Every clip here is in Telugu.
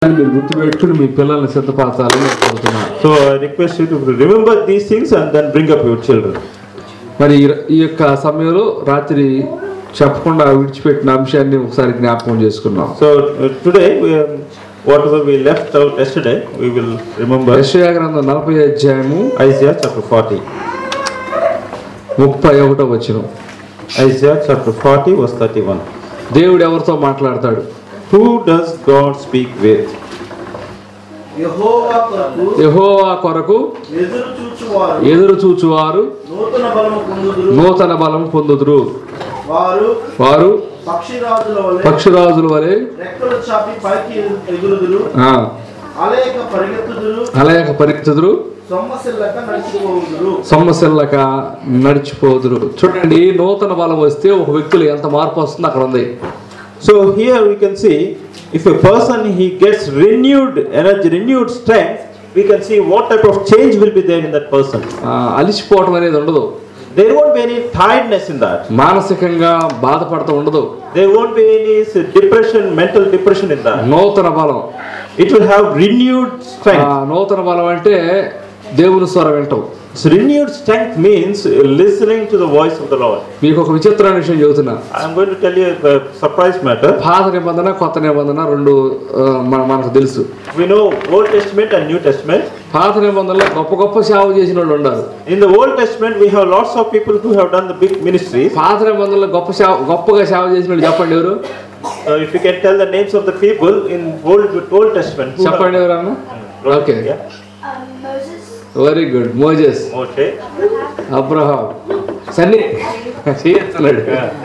మీరు గుర్తుపెట్టుకుని మీ పిల్లల్ని సిద్ధపరచాలని నేను కోరుతున్నాను So I request you to remember these things and then bring up your children. మరి ఈ- ఈ యొక్క సమయంలో రాత్రి చెప్పకుండా విడిచిపెట్టిన అంశాన్ని ఒకసారి జ్ఞాపకం చేసుకున్నాం So uh, today, we, um, whatever we left out yesterday, we will remember యెషయా గ్రంథం నలభై అధ్యాయము Isaiah chapter 40. ముప్పై ఒకటో వచ్చిన Isaiah chapter 40, verse 31. దేవుడు ఎవరితో మాట్లాడతాడు Who does God speak with? యెహోవా కొరకు యెహోవా కొరకు ఎదురు చూచువారు ఎదురు చూచువారు నూతన బలము పొందుదురు నూతన బలం పొందుదురు వారు వారు పక్షిరాజుల వలె పక్షురాజుల వలె రెక్కలు చాపి పైకి ఎగురుదురు ఆ, అలేక పరిగెత్తుదురు అలయక పరిగెత్తుదురు సొమ్మసిల్లక నడిచిపోవుదురు సొమ్మసిల్లక నడిచిపోదురు చూడండి నూతన బలం వస్తే ఒక వ్యక్తిలో ఎంత మార్పు వస్తుంది అక్కడ ఉంది So here we can see if a person he gets renewed energy, renewed strength, we can see what type of change will be there in that person. ఆ, అలిసిపోవటం అనేది ఉండదు There won't be any tiredness in that. మానసికంగా బాధపడటం ఉండదు There won't be any s- depression, mental depression in that. నూతన బలం It will have renewed ఆ, strength. నూతన బలం అంటే దేవుని స్వరం వింటాం So renewed strength means listening to the voice of the Lord. మీకు ఒక విచిత్రమైన విషయం చెబుతున్నా I'm going to tell you a surprise matter. పాత నిబంధన కొత్త నిబంధన రెండు ఆ, మన- మనకు తెలుసు We know Old Testament and New Testament. పాత నిబంధనలో గొప్ప గొప్ప సేవ చేసిన వాళ్ళు ఉన్నారు In the Old Testament, we have lots of people who have done the big ministries. పాత నిబంధనలో గొప్ప సేవ గొప్పగా సేవ చేసిన వాళ్ళు చెప్పండి ఎవరు So if you can tell the names of the people in Old Old Testament. who have- చెప్పండి ఎవరన్నా okay Yeah. Um, Moses, very good Moses Moshe. Abraham సన్నీ చేస్తున్నాడు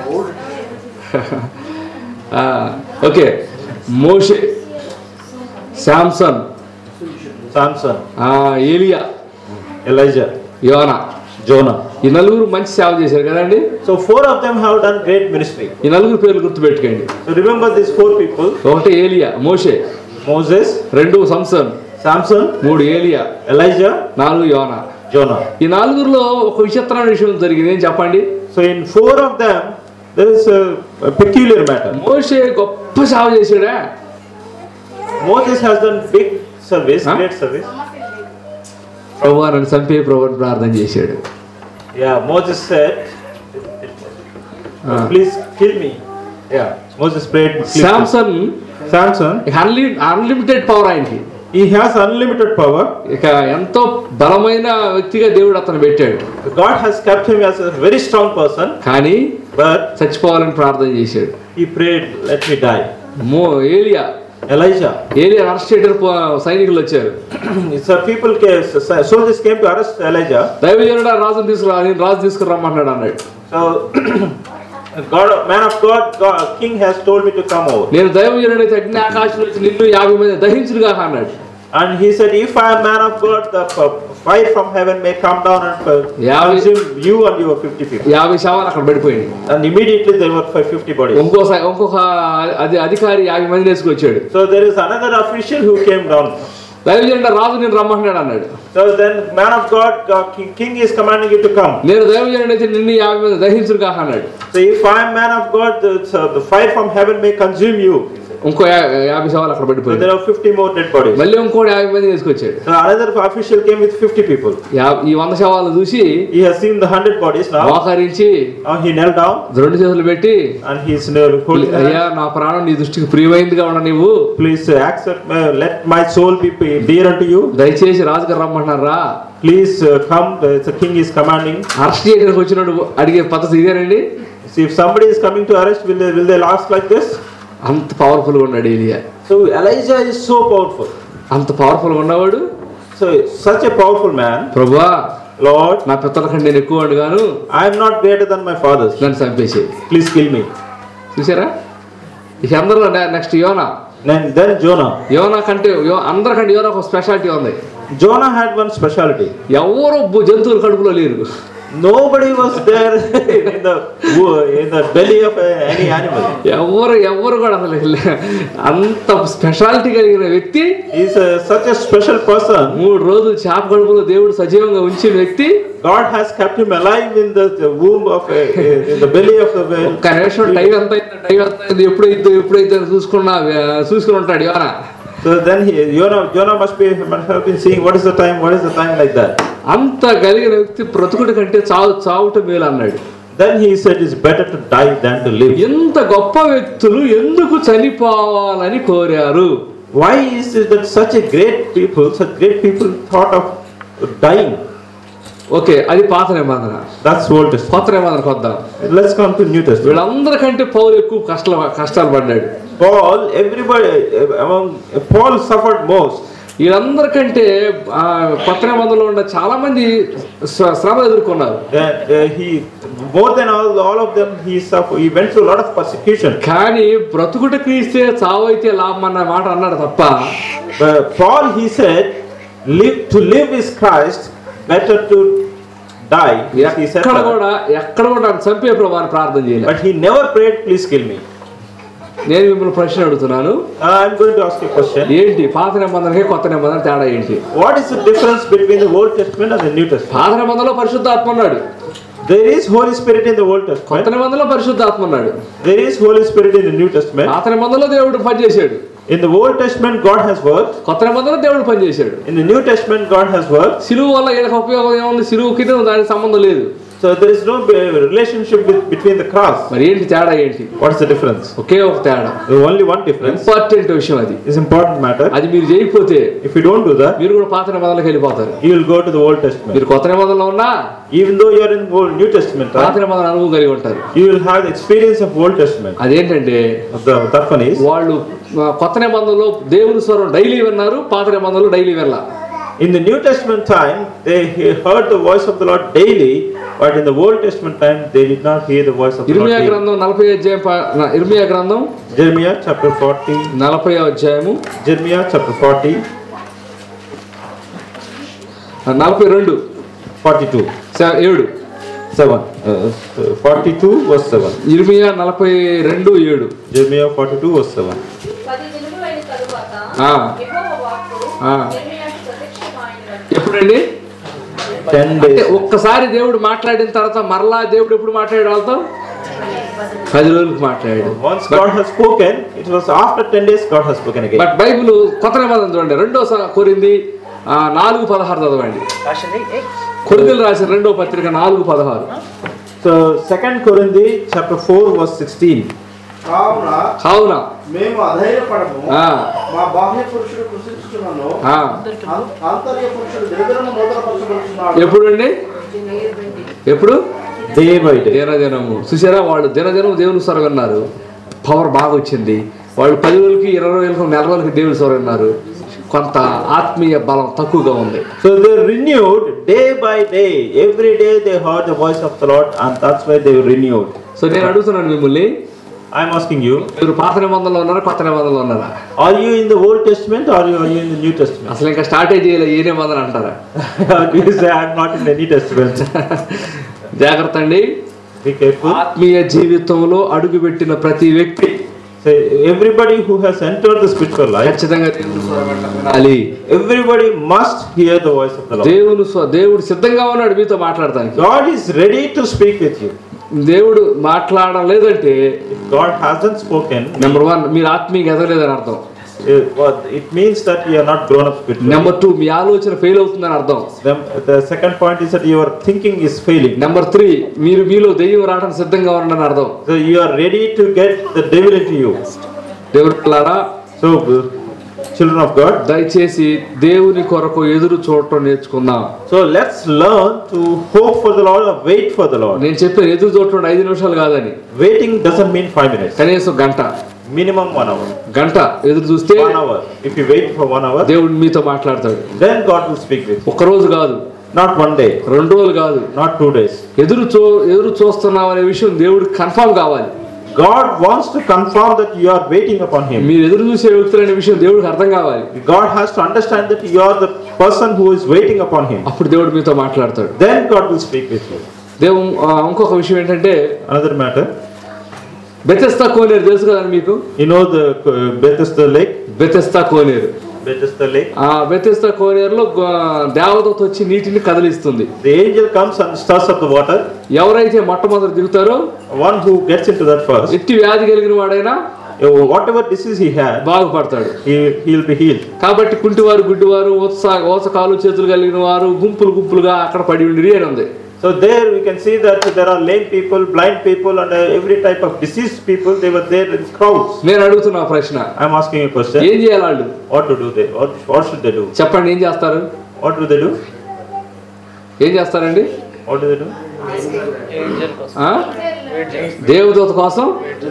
ఓకే మోషే శాంసన్ Samson. ఆ, ఏలియా Elijah. యోనా Jonah. ఈ నలుగురు మంచి సేవ చేశారు కదండి So four of them have done great ministry. ఈ నలుగురు పేర్లు గుర్తుపెట్టుకోండి So remember these four people: ఒకటి ఏలియా మోషే Moses, రెండు సంసన్ Samson, మూడు ఏలియా Elijah, నాలుగు యోనా Jonah. ఈ నలుగురిలో ఒక విచిత్రమైన విషయం జరిగింది ఏం చెప్పండి So in four of them, there is a, a peculiar matter. మోషే గొప్ప సేవ చేశాడా Moses has done big service, Huh? great service. ప్రభు నన్ను చంపే ప్రభు అని ప్రార్థన చేశాడు Yeah, Moses said, Ah. "Please kill me." Yeah, Moses prayed. "Please kill-" Samson Samson, అన్లి అన్లిమిటెడ్ పవర్ ఆయనకి he has unlimited power. ఇక ఎంతో బలమైన వ్యక్తిగా దేవుడు అతను పెట్టాడు God has kept him as a very strong person, కానీ but చచ్చిపోవాలని ప్రార్థన చేశాడు he prayed, "Let me die." మో ఏలియా Elijah. ఏలియా అరెస్ట్ చేయడం సైనికులు వచ్చారు so people came, soldiers came to arrest Elijah. దైవజనుడు రాజును తీసుకురా నేను రాజు తీసుకురమ్మన్నాడు అన్నాడు So, God, man of God, God, king has told me to come over. నేను దైవజనుడు అయితే అగ్ని ఆకాశం నుంచి నిన్ను యాభై మంది దహించుడుగా అన్నాడు And he said, if I am man of God, the uh, fire from heaven may come down and uh, Yeah, we- consume you and your 50 people. యాభై శవాలు అక్కడ పడిపోయింది And immediately there were 50 bodies. ఇంకో సై- ఇంకొక అది అధికారి యాభై మంది వేసుకొచ్చాడు So there is another official who came down. దైవజనుడు రాజు నేను రమ్మన్నాడు అన్నాడు So then man of God, God king, king is commanding you to come. నేను దైవజనుడు అయితే నిన్ను యాభై మంది దహించుడుగా అన్నాడు So if I am man of God, the, so the fire from heaven may consume you. ఇంకో యా- యాభై శవాలు అక్కడ So పడిపోయింది there are 50 more dead bodies. మళ్ళీ ఇంకోటి యాభై మంది తీసుకొచ్చాడు So another official came with 50 people. యా- ఈ వంద శవాలు చూసి He has seen the 100 bodies now. మోకరించి Now he knelt down రెండు చేతులు పెట్టి and he is uh, holding the అయ్యా నా ప్రాణం నీ దృష్టికి ప్రియమైందిగా ఉన్న నీవు Please uh, accept, uh, let my soul be p- dear unto you. దయచేసి రాజుగారు రమ్మంటున్నారా Please uh, come, the, the king is commanding. Arrest చేయడానికి వచ్చినప్పుడు అడిగే పద్ధతి ఇదేనండి See, if somebody is coming to arrest, will they, will they last like this? అంత పవర్ఫుల్గా ఉన్నాడు ఏలియా So Elijah is so powerful. అంత పవర్ఫుల్గా ఉన్నవాడు So such a powerful man. ప్రభువా Lord, నా పిత్తల కంటే నేను ఎక్కువ వాడు గాను I am not greater than my fathers. నన్ను చంపేసేది Please kill me. చూసారా ఇక అందరూ నెక్స్ట్ యోనా Then, then Jonah. యోనా కంటే యో- అందరికంటే యోనా ఒక స్పెషాలిటీ ఉంది Jonah had one specialty. ఎవరు బు- జంతువుల కడుపులో లేరు Nobody was there in the wo- in the belly of uh, any animal. ఎవరు ఎవరు కూడా అసలు లే- అంత స్పెషాలిటీ కలిగిన వ్యక్తి He's a, such a special person. మూడు రోజులు చేప కడుపులో దేవుడు సజీవంగా ఉంచిన వ్యక్తి God has kept him alive in the, the womb of a, in the belly of the whale. ఒక్క నిమిషం టైం ఎంత అయింది టైం ఎంత అయింది ఎప్పుడైతే ఎప్పుడైతే చూసుకున్నా ఆ, చూసుకుని ఉంటాడు యోనా So then he, Jonah, Jonah must be must have been seeing what is the time, what is the time like that. అంత కలిగిన వ్యక్తి బ్రతుకుడి కంటే చావు చావుట మేలు అన్నాడు Then he said it's better to die than to live. ఎంత గొప్ప వ్యక్తులు ఎందుకు చనిపోవాలని కోరారు Why is it that such a great people, such great people thought of dying? Okay అది పాత నిబంధన That's Old Testament. కొత్త నిబంధనకు వద్దాం Let's come to New Testament. వీళ్ళందరికంటే పౌలు ఎక్కువ కష్టాలు కష్టాలు పడ్డాడు Paul, everybody uh, among Paul suffered most. వీళ్ళందరికంటే ఆ, కొత్త నిబంధనలో ఉన్న చాలా మంది శ్ర- శ్రమ ఎదుర్కొన్నారు That uh, he more than all, all of them he suffered. He went through a lot of persecution. కానీ బ్రతుకుట క్రీస్తే చావైతే లాభం అన్న మాట అన్నాడు తప్ప But Paul he said, live to live is Christ, better to die. He said ఎక్కడ that. కూడా ఎక్కడ కూడా నన్ను చంపే ప్రభావాన్ని ప్రార్థన చేయలేదు But he never prayed, please kill me. నేను మిమ్మల్ని ప్రశ్న అడుగుతున్నాను Uh, I'm going to ask you a question. ఏంటి పాత నిబంధనకి కొత్త నిబంధన తేడా ఏంటి What is the difference between the Old Testament and the New Testament? పాత నిబంధనలో పరిశుద్ధాత్మ ఉన్నాడు There is Holy Spirit in the Old కొత్త Testament. నిబంధనలో పరిశుద్ధాత్మ ఉన్నాడు There is Holy Spirit in the New Testament. పాత నిబంధనలో దేవుడు పనిచేశాడు In the Old Testament, God has worked. కొత్త నిబంధనలో దేవుడు పనిచేశాడు In the New Testament, God has worked. సిలువు వల్ల వీళ్ళకి ఉపయోగం ఏముంది సిలువుకి దానికి సంబంధం లేదు So there is no uh, relationship with, between the cross. మరి ఏంటి తేడా ఏంటి What is the difference? ఒకే ఒక తేడా There is only one difference. Important విషయం అది It's important matter. అది మీరు చేయకపోతే If you don't do that, మీరు కూడా పాత నిబంధనలకు వెళ్ళిపోతారు you will go to the Old Testament. మీరు కొత్త నిబంధనలో ఉన్నా Even though you are in Old New Testament, పాత right, నిబంధన అనుభవం కలిగి ఉంటారు you will have the experience of Old Testament. అదేంటంటే The, that one is వాళ్ళు ఆ, కొత్త నిబంధనలో దేవుని స్వరం డైలీ విన్నారు పాత నిబంధనలు డైలీ వినలా in the New Testament time they he- heard the voice of the Lord daily, but in the Old Testament time they did not hear the voice of the Lord. ఇర్మియా Daily. గ్రంథం నలభై అధ్యాయం ప- నా- ఇర్మియా గ్రంథం Jeremiah chapter 40. నలభై అధ్యాయము Jeremiah chapter 40, నలభై రెండు 42, స- ఏడు 7. Uh, 42 verse 7. ఇర్మియా నలభై రెండు ఏడు Jeremiah 42 verse 7. పది దినములైన తరువాత ఆ. యెహోవా వాక్కు ఆ. యెర్మీయాకు ప్రత్యక్షమాయెను. ఎప్పుడండి 10 అంటే days. ఒక్కసారి దేవుడు మాట్లాడిన తర్వాత మరలా దేవుడు ఎప్పుడు మాట్లాడాడు వాళ్ళతో పది రోజులకు మాట్లాడాడు Once God has spoken, it was after 10 days God has spoken again. But Bible కొత్త నిబంధన చూడండి రెండో స- కొరింది ఆ, నాలుగు పదహారు చదవండి కొరిందులు రాసిన రెండో పత్రిక నాలుగు పదహారు So 2 Corinthians chapter 4 verse 16. కావున కావున మేము అధైర్యపడము ఆ, మా బాహ్య పురుషుడు కృషిస్తున్నాను ఆ, ఆంతర్య పురుషుడు దినదినము నూతనపరచబడుతున్నాడు ఎప్పుడండి ఎప్పుడు Day by day. దినదినము చూసారా వాళ్ళు దినదినం దేవుని స్వరం విన్నారు పవర్ బాగా వచ్చింది వాళ్ళు పది రోజులకి ఇరవై రోజులకి నెల రోజులకి దేవుని స్వరం విన్నారు కొంత ఆత్మీయ బలం తక్కువగా ఉంది So they renewed day by day. Every day they heard the voice of the Lord and that's why they were renewed. So నేను అడుగుతున్నాను మిమ్మల్ని I'm asking you, మీరు పాత నిబంధనలో ఉన్నారా కొత్త నిబంధనలో ఉన్నారా are you in the Old Testament or are you are you in the New Testament? అసలు ఇంకా స్టార్టే చేయలే ఏ నిబంధన అంటారా Or do you say I'm not in the New Testament? జాగ్రత్త అండి Be careful. ఆత్మీయ జీవితంలో అడుగుపెట్టిన ప్రతి వ్యక్తి Say everybody who has entered the spiritual life, ఖచ్చితంగా దేవుని స్వరం వినాలి everybody must hear the voice of the Lord. దేవుని స్వ- దేవుడు సిద్ధంగా ఉన్నాడు మీతో మాట్లాడటానికి God is ready to speak with you. దేవుడు మాట్లాడడం లేదంటే If God hasn't spoken, number one మీరు ఆత్మీయంగా ఎదగలేదని అర్థం it, well, it means that you are not grown up spiritually. Number two మీ ఆలోచన ఫెయిల్ అవుతుందని అర్థం Then the second point is that your thinking is failing. Number three మీరు మీలో దెయ్యం రావడానికి సిద్ధంగా ఉన్నాడని అర్థం So you are ready to get the devil into you. దేవుడు పిల్లారా So, uh, children of God, దయచేసి దేవుని కొరకు ఎదురు చూడటం నేర్చుకుందాం so let's learn to hope for the Lord or wait for the Lord. నేను చెప్పే ఎదురు చూడటం ఐదు నిమిషాలు కాదని Waiting doesn't mean five minutes. కనీసం గంట Minimum one hour. గంట ఎదురు చూస్తే One hour. If you wait for one hour, దేవుడు మీతో మాట్లాడతాడు then God will speak with you. ఒక్క రోజు కాదు Not one day, రెండు రోజులు కాదు not two days. ఎదురు చూ ఎదురు చూస్తున్నాం అనే విషయం దేవుడికి కన్ఫర్మ్ కావాలి God wants to confirm that you are waiting upon Him. మీరు ఎదురు చూసే వ్యక్తులు అనే విషయం దేవుడికి అర్థం కావాలి God has to understand that you are the person who is waiting upon Him. అప్పుడు దేవుడు మీతో మాట్లాడతాడు Then God will speak with you. దేవు ఆ, ఇంకొక విషయం ఏంటంటే Another matter, బెతెస్తా కోనేరు తెలుసు కదండి మీకు you know the uh, Bethesda lake. Bethesda Koneru Bethesda lake. ఆ బెతెస్తా కోనేరులో గ- దేవదూత వచ్చి నీటిని కదిలిస్తుంది The angel comes and stirs up the water. ఎవరైతే మొట్టమొదటి దిగుతారో One who gets into that first, ఎట్టి వ్యాధి కలిగిన వాడైనా uh, whatever disease he had, బాగుపడతాడు he he'll be healed. కాబట్టి కుంటివారు గుడ్డివారు ఓస ఓసకాలు చేతులు కలిగిన వారు గుంపులు గుంపులుగా అక్కడ పడి ఉండిరి అని ఉంది So there we can see that there are lame people, blind people, and uh, every type of diseased people. They were there in crowds. నేను అడుగుతున్నా ఆ ప్రశ్న I'm asking a question. ఏం చేయాలి వాళ్ళు What to do there? What, what should they do? చెప్పండి ఏం చేస్తారు What do they do? ఏం చేస్తారండి What do they do? ఆ? దేవదూత కోసం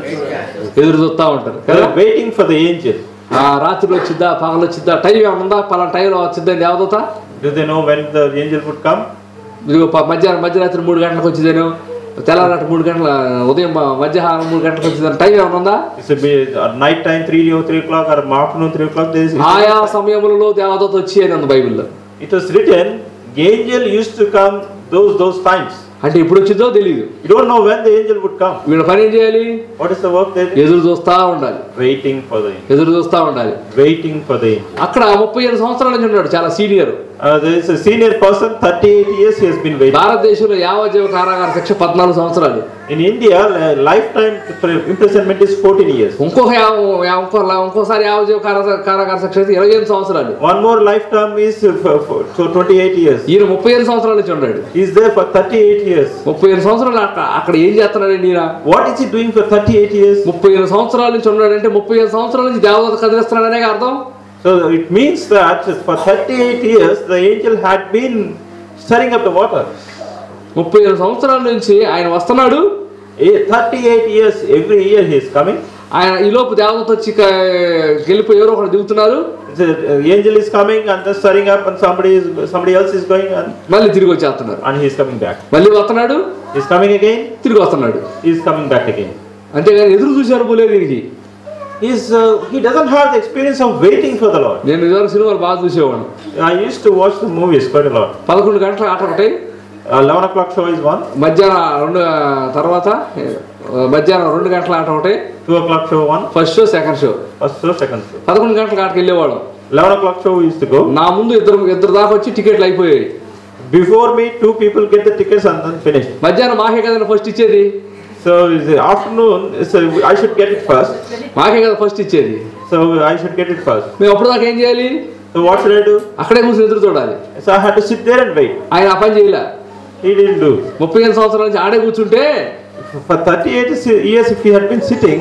ఎదురు చూస్తా ఉంటారు They కదా are waiting for the angel. ఆ రాత్రిలో వచ్చిద్దా పగలు వచ్చిద్దా టైం ఏమైనా ఉందా పలానా టైంలో వచ్చిద్దా దేవదూత Do they know when the angel would come? ఇదిగో ప- మధ్యాహ్నం మధ్యరాత్రి మూడు గంటలకు వచ్చిందేను తెల్లరాత్రి మూడు గంటల ఉదయం మ- మధ్యాహ్నం మూడు గంటలకు వచ్చిందని టైం ఏమైనా ఉందా It's a be- at night time, three or three o'clock, or afternoon three o'clock. There is, ఆయా సమయములలో దేవదూత వచ్చి అని ఉంది బైబిల్లో it was written, the angel used to come those those times. అంటే ఇప్పుడు వచ్చిందో తెలియదు You don't know when the angel would come. వీళ్ళ పని ఏం చేయాలి What is the work they do? ఎదురు చూస్తా ఉండాలి Waiting for the angel. ఎదురు చూస్తా ఉండాలి Waiting for the angel. అక్కడ ముప్పై ఐదు సంవత్సరాల నుంచి ఉన్నాడు చాలా senior Uh, there is a senior person, 38 years he has been waiting. భారతదేశంలో యావజ్జీవ కారాగార శిక్ష పద్నాలుగు సంవత్సరాలు In India, li- lifetime imprisonment is 14 years. ఇంకొక యావ- యా- ఇంకో ఇంకోసారి యావజ్జీవ కారా- కారాగార శిక్ష అయితే ఇరవై ఎనిమిది సంవత్సరాలు One more lifetime is uh, for, for, so 28 years. ఈయన ముప్పై ఐదు సంవత్సరాల నుంచి ఉన్నాడు He is there for 38 years. ముప్పై ఐదు సంవత్సరాలు అక్కడ అక్కడ ఏం చేస్తున్నాడండి ఈయన What is he doing for 38 years? ముప్పై ఐదు సంవత్సరాల నుంచి ఉన్నాడంటే ముప్పై ఐదు సంవత్సరాల నుంచి దేవదూత కదిలిస్తున్నాడనే అర్థం So it means that for 38 years the angel had been stirring up the water. ముప్పై ఐదు సంవత్సరాల నుంచి ఆయన వస్తున్నాడు Eh, 38 years every year he is coming. ఆయన ఈ లోపు దేవదూత వచ్చి క- వెళ్ళిపోయి ఎవరో ఒకరు దిగుతున్నారు The uh, angel is coming and just stirring up, and somebody is somebody else is going and, మళ్ళీ తిరిగి వచ్చేస్తున్నారు and he is coming back. మళ్ళీ వస్తున్నాడు He is coming again. తిరిగి వస్తున్నాడు He is coming back again. అంతేగాని ఎదురు చూశారు పోలేదు దీనికి He is uh, he doesn't have the experience of waiting for the Lord. నేను ఇదివరకు సినిమాలు బాగా చూసేవాడు I used to watch the movies quite a lot. పదకొండు గంటల ఆట ఒకటి Uh, 11 o'clock show is one. మధ్యాహ్నం రెండు తర్వాత ఆ, మధ్యాహ్నం రెండు గంటల ఆట ఒకటి 2 o'clock show one. First show second show First show, second show. పదకొండు గంటల ఆటకి వెళ్ళేవాళ్ళం 11 o'clock show we used to go. నా ముందు ఇద్దరు ఇద్దరు దాకా వచ్చి టికెట్లు అయిపోయాయి Before me, two people get the tickets and then finish. మధ్యాహ్నం మాకే కదా ఫస్ట్ ఇచ్చేది So in the afternoon, so I should get it first. మాకే కదా ఫస్ట్ ఇచ్చేది So I should get it first. మేము అప్పుడు దాకా ఏం చేయాలి So what should I do? అక్కడే కూర్చొని ఎదురు చూడాలి So I had to sit there and wait. ఆయన ఆ పని చేయలే He didn't do. ముప్పై ఐదు సంవత్సరాల నుంచి ఆడే కూర్చుంటే For 38 years, if he had been sitting,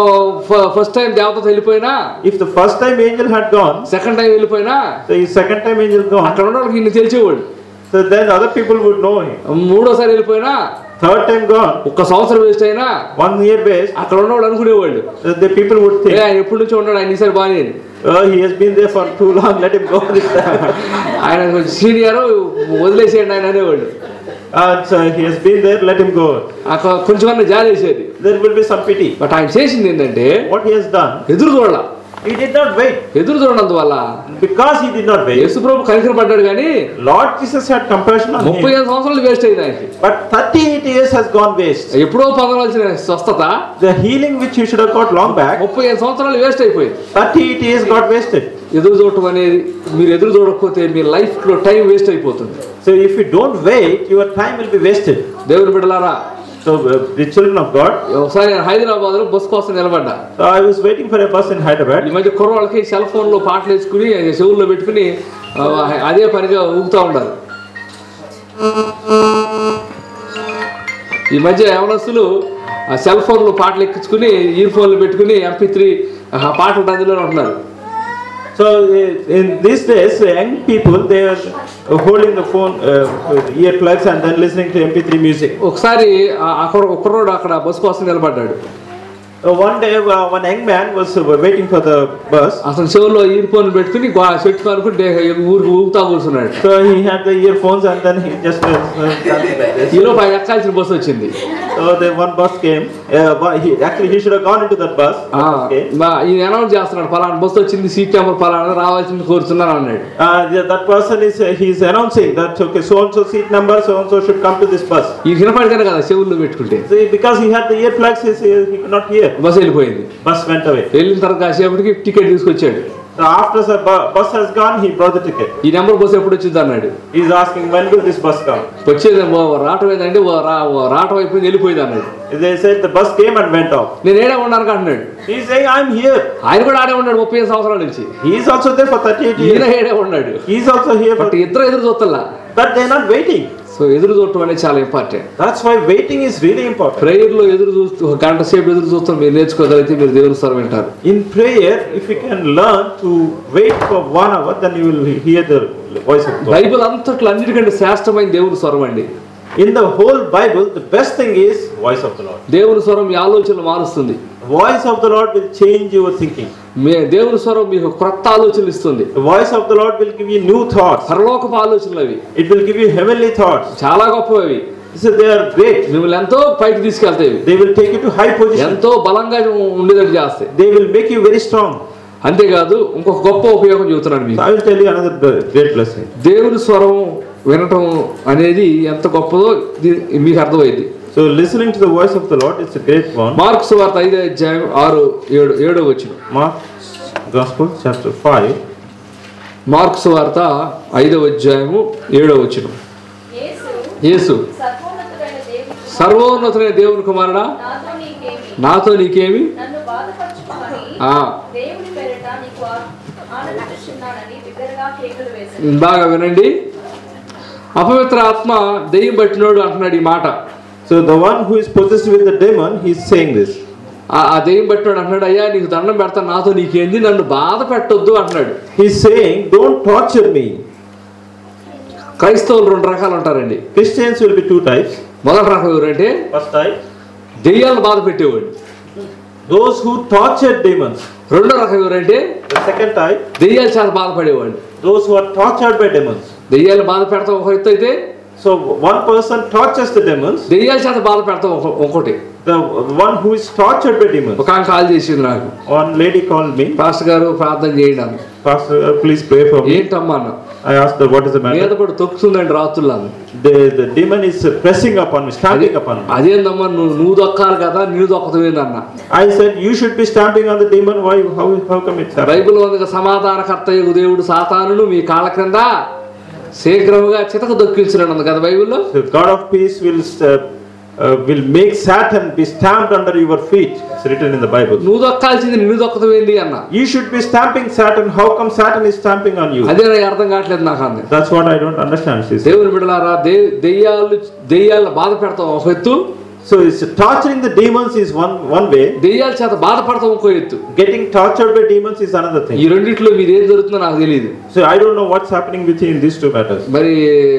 first time దేవత వెళ్ళిపోయినా if the first time angel had gone, second time వెళ్ళిపోయినా the second time angel gone, అక్కడ ఉన్న వాళ్ళకి ఇన్ని తెలిసేవాడు so then other people would know him. మూడోసారి వెళ్ళిపోయినా Third time gone, ఒక్క సంవత్సరం వేస్ట్ అయినా one year based, అక్కడ ఉన్నవాళ్ళు అనుకునేవాళ్ళు the, the people would A think, ఆయన ఎప్పటి నుంచో ఉన్నాడు ఆయన ఈసారి బాగానే అని. oh, he has been there for too long, let him go this time. ఆయన సీనియర్ వదిలేసేయండి ఆయన అనేవాళ్ళు And so he has been there, let him go. అక్కడ కొంచెం జాలి వేసేది There will be some pity. But ఆయన చేసింది ఏంటంటే What he has done, ఎదురు చూడాల he did not wait. ఎదురు చూడనందువల్ల Because he did not wait, యేసు ప్రభు కనికర పడ్డాడు కానీ Lord Jesus had compassion on ముప్పై him. ఐదు సంవత్సరాలు వేస్ట్ అయింది ఆయనకి But 38 years has gone waste. ఎప్పుడో పొందవలసిన స్వస్థత The healing which he should have got long back, ముప్పై ఐదు సంవత్సరాలు వేస్ట్ అయిపోయింది 38 years got wasted. ఎదురు చూడటం అనేది మీరు ఎదురు చూడకపోతే మీ లైఫ్ లో టైం వేస్ట్ అయిపోతుంది So if you don't wait, your time will be wasted. దేవుని బిడ్డలారా So uh, the children of God, ఒకసారి నేను హైదరాబాద్ లో బస్ కోసం నిలబడ్డా so I was waiting for a bus in ఈ Hyderabad. మధ్య కుర్రవాళ్ళకి సెల్ ఫోన్ లో పాటలు వేసుకుని చెవుల్లో పెట్టుకుని ఆ, అదే పనిగా ఊగుతూ ఉండాలి ఈ మధ్య యవనస్తులు ఆ సెల్ ఫోన్ లో పాటలు ఎక్కించుకుని ఇయర్ ఫోన్లు పెట్టుకుని ఎంపీ త్రీ పాటలు అందులోనే ఉంటున్నారు So uh, in these days, uh, young people they are uh, holding the phone uh, earplugs and then listening to MP3 music. ఒకసారి ఆ- ఆ కుర్ర- కుర్రోడు అక్కడ బస్ కోసం నిలబడ్డాడు Uh, one day, uh, one young man was uh, waiting for the bus. అతను చెవుల్లో ఇయర్ ఫోన్ పెట్టుకుని గో- చెట్టు అనుకుని ఊరికి ఊగుతా కూర్చున్నాడు So he had the earphones and then he just uh, uh, dancing like this. ఈలోపు ఆయన ఎక్కాల్సిన బస్సు వచ్చింది So the one bus came. Uh, but he, actually, he should have gone into that bus. ఆ, The bus came. మా- ఈయన అనౌన్స్ చేస్తున్నాడు పలానా బస్సు వచ్చింది సీట్ నెంబర్ పలానా రావాల్సింది కోరుతున్నాను అన్నాడు Uh, yeah, that person is uh, he is announcing that okay, so and so seat number, so and so should come to this bus. ఈ వినపడితేనే కదా చెవుల్లో పెట్టుకుంటే So because he had the earplugs, he, he could not hear. Bus వెళ్ళిపోయింది Bus went away. వెళ్ళిన తర్వాత కాసేపటికి టికెట్ తీసుకొచ్చాడు So after the bu- bus has gone, he brought the ticket. ఈ నెంబర్ బస్సు ఎప్పుడు వచ్చింది అన్నాడు He's asking, when will this bus come? వచ్చేది ఓ రావటం ఏంటంటే ఓ రా- ఓ రావటం అయిపోయింది వెళ్ళిపోయింది అన్నాడు They said the bus came and went off. నేను ఏడే ఉన్నాను అంటున్నాడు He's saying, I'm here. ఆయన కూడా ఆడే ఉన్నాడు ముప్పై ఐదు సంవత్సరాల నుంచి He's also there for 38 ఈయన years. ఏడే ఉన్నాడు He's also here for. But ఇద్దరు ఎదురు చూస్తల్లా But they're not waiting. So ఎదురు చూడటం అనేది చాలా important That's why waiting is really important. Prayer లో ఎదురు చూస్తూ ఒక గంట సేపు ఎదురు చూస్తాం మీరు నేర్చుకోగలిగితే మీరు దేవుని స్వరం వింటారు In prayer, if you can learn to wait for one hour, then you will hear the voice of God. Bible అంతట్లో అన్నిటికంటే శ్రేష్టమైన దేవుని స్వరం అండి In the whole Bible, the best thing is voice of the Lord. దేవుని స్వరం మీ ఆలోచనలు మారుస్తుంది Voice of the Lord will change your thinking. మీ దేవుని స్వరం మీకు క్రొత్త ఆలోచనలు ఇస్తుంది The voice of the Lord will give you new thoughts. పరలోకపు ఆలోచనలు అవి It will give you heavenly thoughts. చాలా గొప్పవి అవి So they are great. మిమ్మల్ని ఎంతో పైకి తీసుకెళ్తాయి ఇవి. They will take you to high position. ఎంతో బలంగా ఉండేటట్టు చేస్తాయి They will make you very strong. అంతేకాదు ఇంకొక గొప్ప ఉపయోగం చెబుతున్నాను So మీకు I will tell you another b- great blessing. దేవుని స్వరం వినటం అనేది ఎంత గొప్పదో ఇది మీకు అర్థమైంది So listening to the voice of the Lord is a great one. Mark's వార్త ఐదో అధ్యాయం ఆరు ఏడు ఏడో వచ్చిన Mark's Gospel, chapter 5. మార్క్స్ వార్త ఐదవ అధ్యాయము ఏడో వచ్చిన యేసు యేసు సర్వోన్నతుడైన దేవుడు సర్వోన్నతులైన దేవుని కుమారుడా నాతో నీకేమి నాతో నీకేమి నన్ను బాధపరచుకోమని ఆ దేవుని పేరిట నీకు ఆ- ఆనందిస్తున్నానని బిగ్గరగా కేకలు వేశాను బాగా వినండి అపవిత్ర ఆత్మ దెయ్యం పట్టినోడు అంటున్నాడు ఈ మాట So the one who is possessed with the demon, he is saying this. ఆ- ఆ దెయ్యం పట్టినోడు అంటున్నాడు అయ్యా నీకు దండం పెడతాను నాతో నీకేంది నన్ను బాధ పెట్టొద్దు అంటున్నాడు He's saying, Don't torture me. క్రైస్తవులు రెండు రకాలు ఉంటారండి Christians will be two types. మొదటి రకం ఎవరంటే First type, దెయ్యాలను బాధ పెట్టేవాడు those who torture demons. రెండో రకం ఎవరంటే The second type, దెయ్యాల చేత బాధపడేవాడు those who are tortured by demons. దెయ్యాలు బాధ పెడతాం ఒక ఎత్తు అయితే So one person tortures the demons, దెయ్యాల చేత బాధ పెడతాం ఒక- ఒకటి the one who is tortured by demons. ఒక ఆమె కాల్ చేసింది నాకు One lady called me, pastor గారు ప్రార్థన చేయండి అన్న Pastor, uh, please pray for me. ఏంటమ్మా అన్న I asked her, What is the మీద matter? పడి తొక్కుతుందండి రాత్రులు అన్న The, the demon is uh, pressing upon me, stamping upon me. అదేందమ్మా నువ్వు నువ్వు దొక్కాలి కదా నీవు దొక్కతమేందన్న I said, You should be stamping on the demon. Why? How, how come it's happening? Bible ఉంది కదా, సమాధానకర్త యగు దేవుడు సాతానును మీ కాళ్ళ క్రింద శీఘ్రముగా చితక దొక్కించున్నాడు ఉంది కదా బైబిల్లో The God of peace will uh, uh, will make Satan be stamped under your feet. It's written in the Bible. నువ్వు దొక్కాల్సింది నిన్ను దొక్కతమేంది అన్న You should be stamping Satan. How come Satan is stamping on you? అదే నాకు అర్థం కావట్లేదు నాకు అంది That's what I don't understand. She said. దేవుని బిడ్డలారా దే దెయ్యాలు దెయ్యాలను బాధ పెడతాం ఒక ఎత్తు So it's torturing the demons is one one way. దెయ్యాల చేత బాధపడతాం ఇంకో ఎత్తు Getting tortured by demons is another ఈ thing. రెండిట్లో మీరు ఏం జరుగుతుందో నాకు తెలియదు So I don't know what's happening with you in these two matters. మరి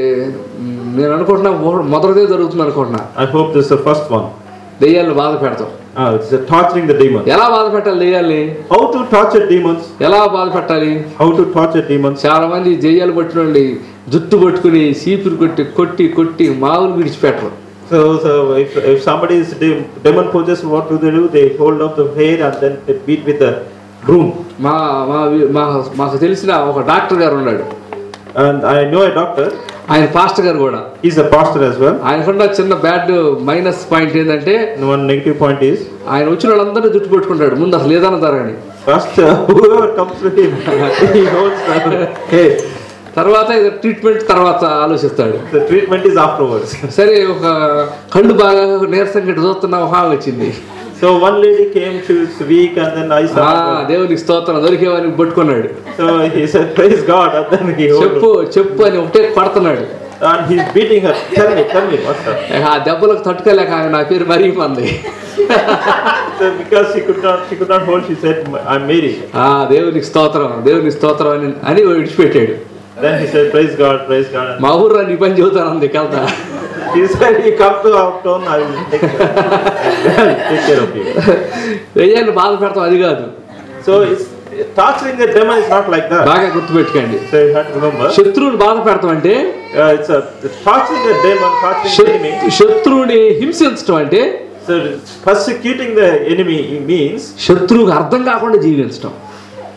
మ్, నేను అనుకుంటున్నా మొ- మొదటిదే జరుగుతుంది అనుకుంటున్నా I hope this is the first one. దెయ్యాలను బాధ పెడతాం Ah, it's uh, torturing the demons. ఎలా బాధ పెట్టాలి దెయ్యాల్ని How to torture demons? ఎలా బాధ పెట్టాలి How to torture demons? చాలా మంది దెయ్యాలు పట్టినండి జుట్టు పట్టుకుని సీపురు కొట్టి కొట్టి కొట్టి మామూలు విడిచిపెట్టరు So, so if, if somebody is de- demon possessed, what do they do? They hold up the hair and then they beat with a broom. మా మా వి- మా మాకు తెలిసిన ఒక డాక్టర్ గారు ఉన్నాడు And I know a doctor. ఆయన పాస్టర్ గారు కూడా He's a pastor as well. ఆయనకున్న చిన్న బ్యాడ్ మైనస్ పాయింట్ ఏంటంటే And one negative point is, ఆయన వచ్చిన వాళ్ళందరినీ జుట్టు పట్టుకుంటాడు ముందు అసలు ఏదన్నా తరగని first uh, whoever comes to him, he holds the hair. తర్వాత ఇది ట్రీట్మెంట్ తర్వాత ఆలోచిస్తాడు The treatment is afterwards. సరే ఒక కళ్ళు బాగా నీరసం గట్టి చూస్తున్న ఒక ఆమె వచ్చింది So one lady came, she was weak, and then I ఆ, saw. her. దేవునికి స్తోత్రం దొరికేవాని పట్టుకున్నాడు So he said, Praise God, and then he చెప్పు hold చెప్పు అని ఒకటే కొడుతున్నాడు And he's beating her. Tell me, tell me, what's up? ఆ దెబ్బలకు తట్టుకోలేక ఆమె నా పేరు మరిగిపోంది So because she could not, she could not hold, she said, I'm Mary. ఆ దేవునికి స్తోత్రం దేవునికి స్తోత్రం అని అని విడిచిపెట్టాడు Then he said, Praise God, praise God. మా ఊర్లో నీ పని చెబుతాను అంది వెళ్తా He said, You come to our town, I will take care, I'll take care of you. దెయ్యాన్ని బాధ పెడతాం అది కాదు So it's torturing the demon is not like that. బాగా గుర్తుపెట్టుకోండి So you have to remember. శత్రువుని బాధ పెడతాం అంటే Uh, it's a it's torturing the demon, torturing the enemy. శత్- శత్రువుని హింసించడం అంటే So persecuting the enemy means శత్రువుకి అర్థం కాకుండా జీవించడం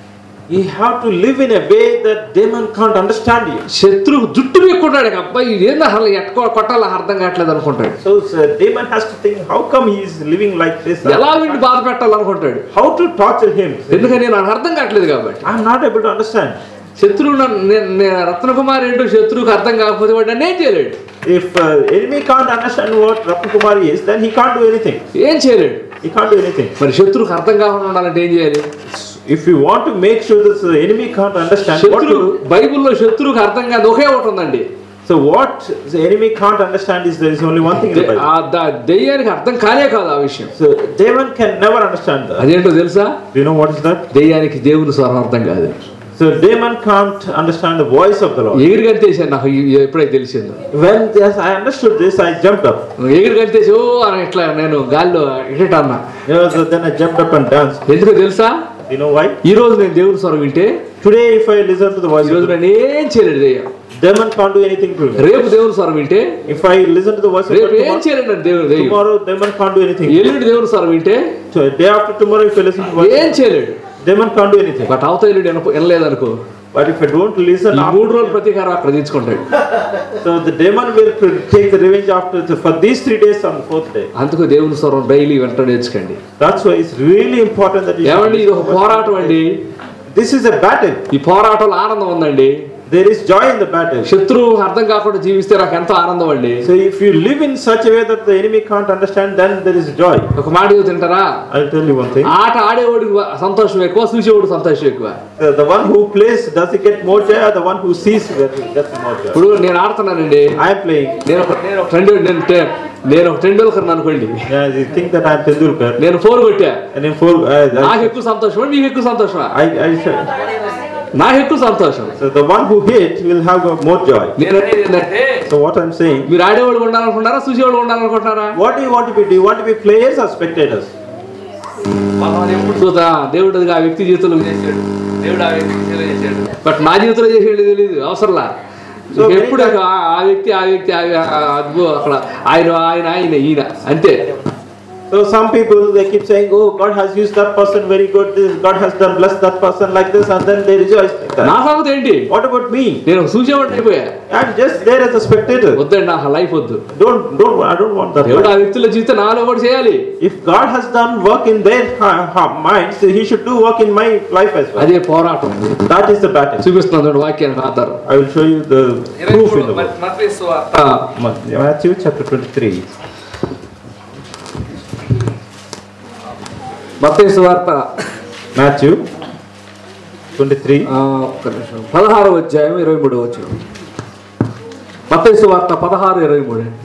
You have to live in a way that demon can't understand you. శత్రువు జుట్టు ఎక్కుంటాడు అబ్బాయి ఇదేందో అసలు ఎట్టుకో కొట్టాలో అర్థం కావట్లేదు అనుకుంటాడు So, so demon has to think, how come he is living like this? ఎలా వీడిని బాధ పెట్టాలనుకుంటాడు How to torture him? ఎందుకని నాకు అర్థం కావట్లేదు కాబట్టి I'm not able to understand. శత్రువు నన్ను- నే- నే- రత్నకుమార్ ఏంటో శత్రువుకి అర్థం కాకపోతే వాడు నన్ను ఏం చేయలేడు If uh, enemy can't understand what Ratna Kumari is, then he can't do anything. ఏం చేయలేడు He can't do anything. మరి శత్రువుకి అర్థం కాకుండా ఉండాలంటే ఏం చేయాలి If you want to make sure that the enemy can't understand what to శత్రువు do, బైబిల్లో శత్రువుకి అర్థం కాదు ఒకే ఒకటి ఉందండి so what the enemy can't understand is there is only one thing in the దే- ఆ Bible. ద- దెయ్యానికి అర్థం కానే కాదు ఆ విషయం So demon can never understand that. అదేంటో తెలుసా Do you know what is that? దెయ్యానికి దేవుని స్వరం అర్థం కాదు So demon can't understand the voice of the Lord. ఎగిరి గంతేసాను నాకు ఇ- ఎప్పుడైతే తెలిసిందో When yes, I understood this, I jumped up. ఎగిరి గంతేసి ఓ అని ఇట్లా నేను గాల్లో ఇట అన్నా You know, so then I jumped up and danced. ఎందుకో తెలుసా You know why? ఈ రోజు నేను దేవుని స్వరం వింటే Today, if I listen to the voice ఈ of రోజు the నేను ఏం చేయలేడు దెయ్యం demon can't do anything to me. రేపు దేవుని స్వరం వింటే If I listen to the voice of God రేపు ఏం tomorrow, చేయలేడు నన్ను దేవుని దెయ్యం tomorrow demon can't do anything. ఎల్లుండి దేవుని స్వరం వింటే So day after tomorrow, if I listen to the voice, ఏం of చేయలేడు God, demon can't do anything. But అవతల ఎల్లుండి వినప- వినలేదనుకో But if I don't listen, ఈ మూడు రోజుల after, ప్రతీకారం అక్కడ తీర్చుకుంటాడు so the demon will pr- take the revenge after the, for these three days on the fourth day. అందుకు దేవుని స్వరం డైలీ వెంట నేర్చుకోండి That's why it's really important that you. should ఏమండి ఇది ఒక listen to the voice of పోరాటం God. అండి This is a battle. ఈ పోరాటంలో ఆనందం ఉందండి There is joy in the battle. శత్రువు అర్థం కాకుండా జీవిస్తే నాకు ఎంతో ఆనందం అండి So if you live in such a way that the enemy can't understand, then there is joy. ఒక మాట ఏదో తింటారా I'll tell you one thing. ఆట ఆడేవాడికి సంతోషం ఎక్కువ చూసేవాడు సంతోషం ఎక్కువ The, the one who plays, does he get more joy or the one who sees gets gets more joy? ఇప్పుడు నేను ఆడుతున్నానండి I am playing. నేను ఒక నేను ఒక టెండూ నేను టె- నేను ఒక టెండూల్కర్ అనుకోండి Yeah, you think that I am Tendulkar. నేను ఫోర్ కొట్టా And in full, uh, నాకు I, ఎక్కువ సంతోషమా మీకు ఎక్కువ సంతోషమా I, I, నాకు ఎక్కువ సంతోషం so the one who hit will have got more joy. నేను అనేది ఏంటంటే So what I'm saying, మీరు ఆడేవాళ్ళు ఉండాలనుకుంటారా చూసేవాళ్ళు ఉండాలనుకుంటున్నారా what do you want to be? Do you want to be players or spectators? మనం ఎప్పుడు చూద్దా దేవుడు అది ఆ వ్యక్తి జీవితంలో చేశాడు దేవుడు ఆ వ్యక్తి జీవితంలో చేశాడు బట్ నా జీవితంలో చేసేది తెలియదు అవసరంలా So many ఎప్పుడు ఆ ఆ వ్యక్తి ఆ వ్యక్తి ఆ వ్య- ఆ అదిగో అక్కడ ఆయన ఆయన ఆయన ఈయన అంతే So some people they keep saying, "Oh, God has used that person very good. This, God has done blessed that person like this," and then they rejoice. Like నా that. సంగతి ఏంటి What about me? నేను చూసేవాడిని అయిపోయా I'm just there as a spectator. వద్దండి నా లైఫ్ వద్దు Don't don't I don't want that. దేవుడు life. ఆ వ్యక్తుల జీవితం నాలో కూడా చేయాలి If God has done work in their ha- ha- minds, He should do work in my life as well. అదే పోరాటం That is the battle. చూపిస్తున్నాను చూడండి వాక్యానికి ఆధారం I will show you the proof in the book. ఆ, Matthew chapter 23. మత్తయి సువార్త Matthew 23. ఆ, ఒక్క నిమిషం పదహారు అధ్యాయం ఇరవై మూడు వచ్చిన మత్తయి సువార్త పదహారు ఇరవై మూడు అండి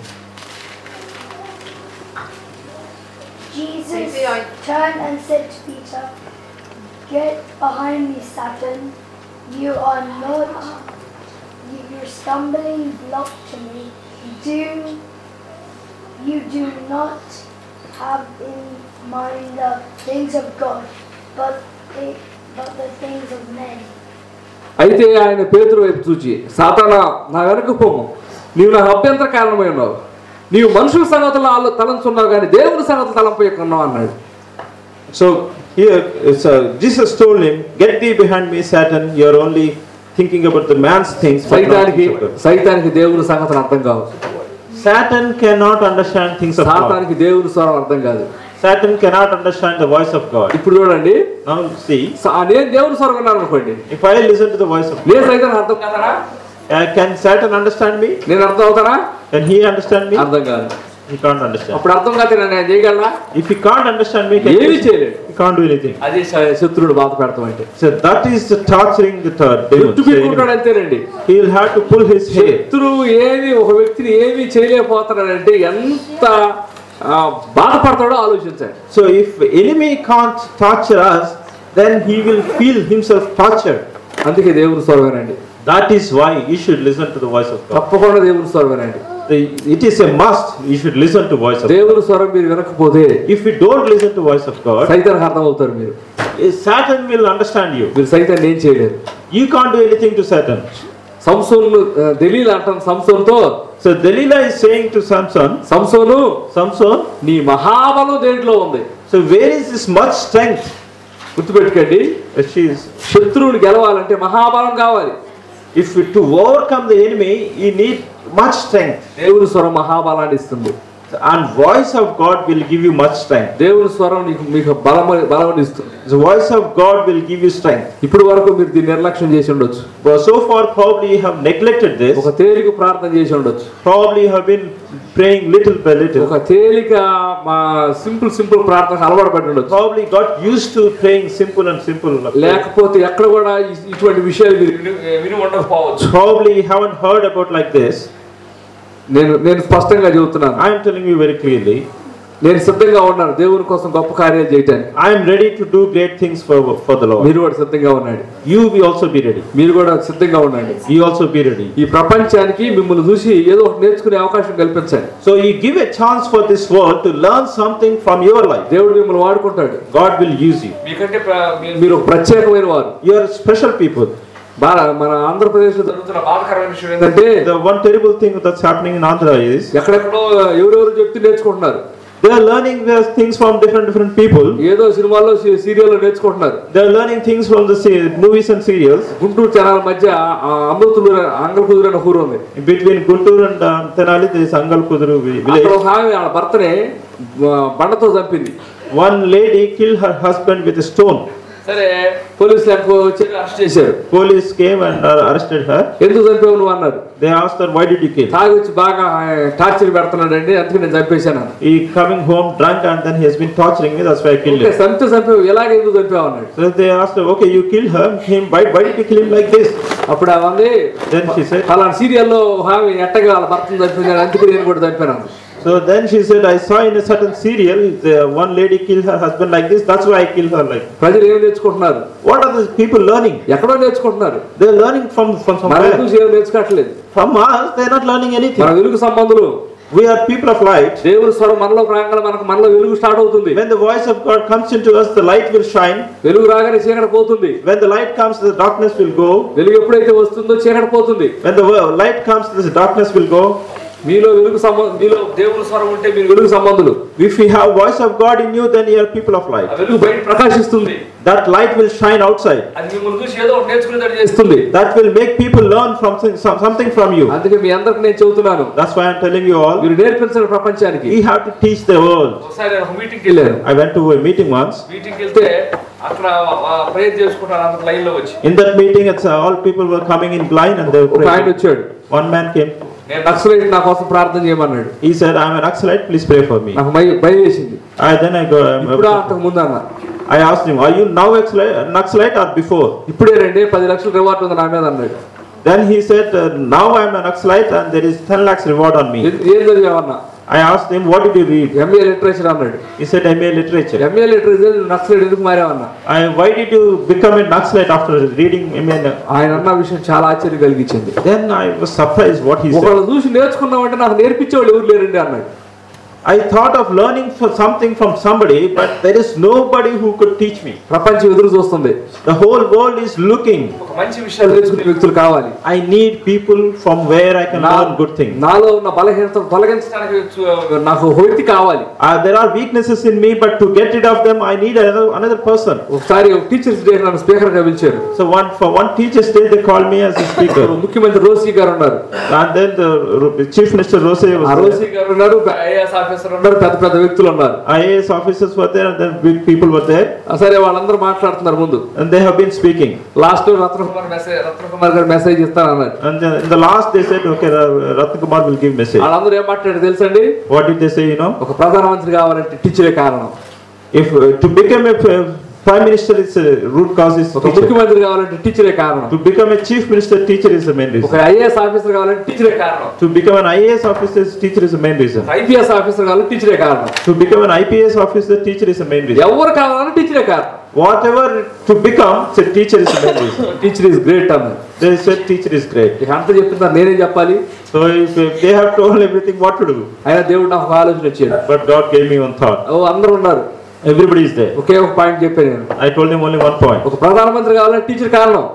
Jesus turned and said to Peter, Get behind me, Satan. You are not, you- you're stumbling block to me. Do, you do not have in mind the things of God, but, the- but the things of men. అయితే ఆయన పేతురు వైపు చూచి సాతానా నా వెనక పోము నీవు నాకు అభ్యంతర కారణమై ఉన్నావు నీవు మనుషుల సంగతులు ఆలో- తలంచున్నావు కానీ దేవుని సంగతులు తలంపయ్యకున్నావు అన్నాడు So here it's, uh, Jesus told him, Get thee behind me, Satan. You're only thinking about the man's things. but not సైతానికి things of God." సైతానికి దేవుని సంగతులు అర్థం కావు Satan cannot understand things of God. సాతానికి దేవుని స్వరం అర్థం కాదు Satan cannot understand the voice of God. ఇప్పుడు చూడండి Now see, స- నేను దేవుని స్వరం విన్నాను అనుకోండి if I listen to the voice of God, నేను సైతానికి అర్థం కాదరా uh, can Satan understand me? నేను అర్థం అవుతారా Can he understand me? అర్థం కాదు He can't understand. అప్పుడు అర్థం కాదు నేను ఏం చేయగలరా If he can't understand me, can ఏమీ he, చేయలేడు he can't do anything. అది శ- శత్రువుడు బాధ పెడతాం అంటే So that is the torturing the third demon. చుట్టూ పీక్కుంటాడు అంతేనండి He will have to pull his hair. శత్రువు ఏమి ఒక వ్యక్తిని ఏమీ చేయలేకపోతున్నాడంటే ఎంత ఆ, బాధపడతాడో ఆలోచించాడు So if enemy can't torture us, then he will feel himself tortured. అందుకే దేవుని స్వరమేనండి That is why you should listen to the voice of God. తప్పకుండా దేవుని స్వరమేనండి The- It is a must. You should listen to voice of God. దేవుని స్వరం మీరు వినకపోతే If you don't listen to voice of God, సైతానికి అర్థం అవుతారు మీరు eh, Satan will understand you. మీరు సైతాన్ని ఏం చేయలేరు You can't do anything to Satan. సంసోను దలీలు అంటాం సంసోన్తో So Delilah is saying to Samson, Samson Samson, నీ మహాబలం దేంట్లో ఉంది so where is this much strength? గుర్తుపెట్టుకోండి Uh, She is, శత్రువుని గెలవాలంటే మహాబలం కావాలి if we- to overcome the enemy, you need much strength. దేవుని స్వరం మహాబలాన్ని ఇస్తుంది And voice of God will give you much strength. దేవుని స్వరం నీకు మీకు బలం బలం ఇస్తుంది The voice of God will give you strength. ఇప్పుడు వరకు మీరు దీన్ని నిర్లక్ష్యం చేసి ఉండొచ్చు But so far, probably you have neglected this. ఒక తేలిక ప్రార్థన చేసి ఉండొచ్చు Probably you have been praying little by little. ఒక తేలిక మా సింపుల్ సింపుల్ ప్రార్థనకు అలవాటు పడి ఉండొచ్చు Probably got used to praying simple and simple. లేకపోతే ఎక్కడ కూడా ఇ- ఇటువంటి విషయాలు మీరు విని విని ఉండకపోవచ్చు Probably you haven't heard about like this. నేను నేను స్పష్టంగా చెబుతున్నాను I am telling you very clearly. నేను సిద్ధంగా ఉన్నాను దేవుని కోసం గొప్ప కార్యాలు చేయటానికి I am ready to do great things for, for the Lord. మీరు కూడా సిద్ధంగా ఉన్నాడు You will also be ready. మీరు కూడా సిద్ధంగా ఉండండి You also be ready. ఈ ప్రపంచానికి మిమ్మల్ని చూసి ఏదో ఒకటి నేర్చుకునే అవకాశం కల్పించండి So you give a chance for this world to learn something from your life. దేవుడు మిమ్మల్ని వాడుకుంటాడు God will use you. మీకంటే ప్ర- మీ- మీరు ఒక ప్రత్యేకమైన వారు You are special people. బాగా మన ఆంధ్రప్రదేశ్లో జరుగుతున్న బాధకరమైన విషయం ఏంటంటే The one terrible thing that's happening in Andhra is ఎక్కడెక్కడో ఎవరెవరు చెప్తూ నేర్చుకుంటున్నారు they are learning these things from different different people. ఏదో సినిమాల్లో సీ- సీరియల్లో నేర్చుకుంటున్నారు They are learning things from the se- movies and serials. Guntur జనాల మధ్య ఆ అమృతులు అంగళ కుదురైన ఊరు ఉంది Between Guntur and um, Tenali, there is Angal Kuduru vi- అక్కడ village. ఒక ఆమె వాళ్ళ భర్తనే ఆ, బండతో చంపింది One lady killed her husband with a stone. సరే పోలీసులు ఎక్కువ వచ్చి అరెస్ట్ చేశారు Police came and uh, arrested her. ఎందుకు చంపావు నువ్వు అన్నారు They asked her, "Why did you kill?" తాగి వచ్చి బాగా టార్చర్ పెడుతున్నాడండి అందుకే నేను చంపేశాను అన్నాడు. He coming home drunk and then he has been torturing me. That's why I killed okay him. చంపితే చంపావు ఎలాగ ఎందుకు చంపావు అన్నాడు So they asked her, "Okay, you killed her. Him. Why? Why did you kill him like this?" అప్పుడు అవంది Then she said. అలాంటి సీరియల్లో ఆమె ఎట్టగా వాళ్ళ భర్తను చంపించాడు అందుకే నేను కూడా చంపాను అన్నాడు. So then she said, "I saw in a certain serial, the one lady killed her husband like this. That's why I killed her like." ప్రజలు ఏం నేర్చుకుంటున్నారు What are these people learning? ఎక్కడో నేర్చుకుంటున్నారు They're learning from from మన somewhere. చూసి ఏం నేర్చుకోవట్లేదు From us, they're not learning మన anything. వెలుగు సంబంధులు We are people of light. దేవుని స్వరం మనలో రాగానే మనకు మనలో వెలుగు స్టార్ట్ అవుతుంది When the voice of God comes into us, the light will shine. వెలుగు రాగానే చీకటి పోతుంది When the light comes, the darkness will go. వెలుగు ఎప్పుడైతే వస్తుందో చీకటి పోతుంది When the wo- light comes, the darkness will go. మీలో వెలుగు సంబంధం మీలో దేవుని స్వరం ఉంటే మీరు వెలుగు సంబంధులు If we have voice of God in you, then you are people of ఆ light. వెలుగు బయట ప్రకాశిస్తుంది That light will shine outside. అది మిమ్మల్ని చూసి ఏదో ఒకటి నేర్చుకునేటట్టు చేస్తుంది That will make people learn from thing- some- something from you. అందుకే మీ అందరికి నేను చెబుతున్నాను That's why I'm telling you all. మీరు నేర్పించండి ప్రపంచానికి We have to teach the world. ఒకసారి నేను ఒక మీటింగ్కి వెళ్ళాను I went to a meeting once. మీటింగ్కి వెళ్తే అక్కడ ప్రేయర్ చేసుకుంటారు అందరు లైన్ లో వచ్చి In that meeting, it's uh, all people were coming in blind and they were ఒక ఆయన praying. వచ్చాడు One man came. నేను నక్సలైట్ నా కోసం ప్రార్థన చేయమన్నాడు He said, "I'm an Naxalite. Please pray for me." నాకు భయ- భయం వేసింది I then I go. um, ఇప్పుడు అంతకు ముందు అన్న I asked him, "Are you now Naxalite, Naxalite or before?" ఇప్పుడే రండి పది లక్షల రివార్డ్ ఉంది నా మీద అన్నాడు Then he said, uh, "Now I'm an Naxalite and there is 10 lakhs reward on me." ఏ- ఏం చదివామన్నా I asked him, "What did you read?" MA literature అన్నాడు He said, "MA literature." MA literature Naxalite ఎందుకు మారావన్నా I, why did you become a Naxalite after reading MA? ఆయన అన్న విషయం చాలా ఆశ్చర్యం కలిగించింది Then I was surprised what he said. ఒకళ్ళు చూసి నేర్చుకున్నామంటే నాకు నేర్పించేవాళ్ళు ఎవరు లేరండి అన్నాడు I thought of learning for something from somebody, but there is nobody who could teach me. ప్రపంచం ఎదురు చూస్తుంది The whole world is looking. ఒక మంచి విషయాలు నేర్చుకునే వ్యక్తులు కావాలి I need people from where I can నా- learn good things. నాలో ఉన్న బలహీనత తొలగించడానికి చు- నాకు ఒక వ్యక్తి కావాలి Uh, there are weaknesses in me, but to get rid of them, I need another, another person. ఒకసారి టీచర్స్ డే నన్ను స్పీకర్ గా పిలిచారు So one for one teacher's day, they called me as a speaker. ముఖ్యమంత్రి రోసి గారు ఉన్నారు And then the uh, Chief Minister Rose ఆ was రోసి there. గారు ఉన్నారు ఐఏఎస్ ఆఫీసర్ ఉన్నారు పెద్ద పెద్ద వ్యక్తులు ఉన్నారు IAS officers were there, and then big people were there, ఆ సరే వాళ్ళందరూ మాట్లాడుతున్నారు ముందు and they have been speaking. Last Ratna Kumar message Ratna Kumar గారు మెసేజ్ ఇస్తాను అన్నారు And then in the last, they said, okay, Ra- Ratnakumar will give message. వాళ్ళందరూ ఏం మాట్లాడారు తెలుసండి What did they say? You know, ఒక ప్రధానమంత్రి కావాలంటే టీచరే కారణం if uh, to become a uh, prime minister, is a root cause is ఒక teacher. ముఖ్యమంత్రి కావాలంటే టీచరే కారణం To become a chief minister, teacher is the main ఒక reason. ఐఏఎస్ ఆఫీసర్ కావాలంటే టీచరే కారణం To become an IAS officer, teacher is the main reason. IPS officer కావాలంటే టీచరే కారణం To become an IPS officer, teacher is the main reason. ఎవరు కావాలన్నా టీచరే కారణం Whatever to become, say teacher is the main reason. Teacher is great అన్నారు They said teacher is great. ఇక అంత చెప్పిందా నేనేం చెప్పాలి So if, if they have told everything, what to do? అయినా దేవుడు నాకు ఒక ఆలోచన వచ్చాడు But God gave me one thought. ఓ అందరూ ఉన్నారు Everybody is there. ఒకే ఒక పాయింట్ చెప్పాను నేను I told him only one point. ఒక ప్రధానమంత్రి కావాలంటే టీచర్ కారణం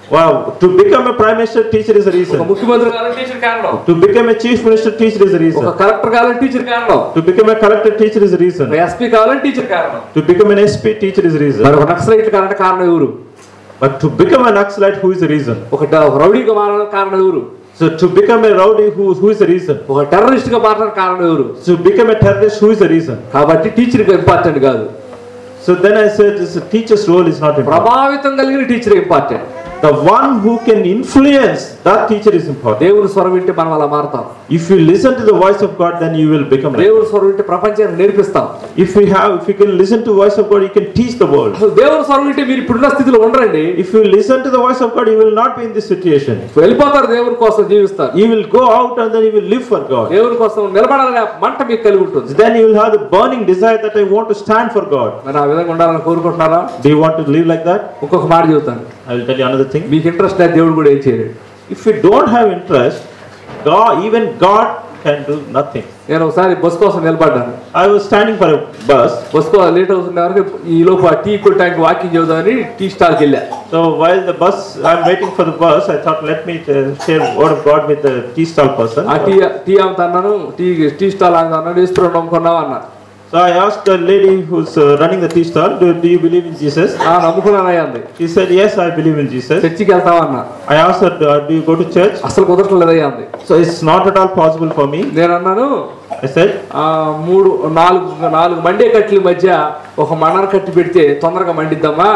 Wow, to become a prime minister, teacher is a ఒక reason. ముఖ్యమంత్రి కావాలని టీచర్ కారణం To become a chief minister, teacher is a ఒక reason. కలెక్టర్ కావాలని టీచర్ కారణం To become a collector, teacher is a ఒక reason. ఎస్పీ కావాలని టీచర్ కారణం To become an SP, teacher is a reason. మరి ఒక నక్సలైట్ కావాలంటే కారణం ఎవరు But to become an Naxalite, who is the reason? ఒక డ- ఒక రౌడీగా మారడానికి కారణం ఎవరు So to become a rowdy, who, who is the reason? ఒక టెర్రరిస్ట్ గా మారడానికి కారణం ఎవరు To become a terrorist, who is the reason? కాబట్టి టీచర్ ఇంపార్టెంట్ కాదు So then I said, this teacher's role is not important. ప్రభావితం కలిగిన teacher important The one who can influence, that teacher is important. దేవుని స్వరం వింటే మనం అలా మారుతాం If you listen to the voice of God, then you will become like. దేవుని స్వరం వింటే ప్రపంచాన్ని నేర్పిస్తాం If we have, if you can listen to the voice of God, you can teach the world. అసలు దేవుని స్వరం వింటే మీరు ఇప్పుడున్న స్థితిలో ఉండరండి If you listen to the voice of God, you will not be in this situation. వెళ్ళిపోతారు దేవుని కోసం జీవిస్తారు You will go out and then you will live for God. దేవుని కోసం నిలబడాలనే ఆ మంట మీకు కలిగి ఉంటుంది Then you will have the burning desire that I want to stand for God. మరి ఆ విధంగా ఉండాలని కోరుకుంటున్నారా Do you want to live like that? ఇంకొక మాట చెబుతాను I will tell you another thing. మీకు ఇంట్రెస్ట్ లేదు దేవుడు కూడా ఏం చేయలేడు If you don't have interest, God, even God can do nothing. నేను ఒకసారి బస్ కోసం నిలబడ్డాను I was standing for a bus. Bus కో లేట్ అవుతున్న వరకు ఈ లోపు ఆ టీ కొట్టడానికి వాకింగ్ చేద్దామని టీ స్టాల్కి వెళ్ళా So while the bus, I'm waiting for the bus, I thought let me uh, share word of God with the tea stall person. ఆ టీ టీ అమ్ముతా అన్నాను టీ టీ స్టాల్ అంత అన్నాడు ఇస్తున్నాం నమ్ముకున్నావా అన్న So I asked the lady who's uh, running the tea stall, do, do you believe in Jesus? ఆ నమ్ముకున్నానయ్యా అంది She said, yes, I believe in Jesus. చర్చికి వెళ్తావా అన్న I asked her, "Uh, do you go to church? అసలు కుదరట్లేదయ్యా అంది So it's not at all possible for me. నేను అన్నాను I said, ఆ మూడు నాలుగు నాలుగు మండే కట్ల మధ్య ఒక మణర్ కట్టి పెడితే తొందరగా మండిద్దామా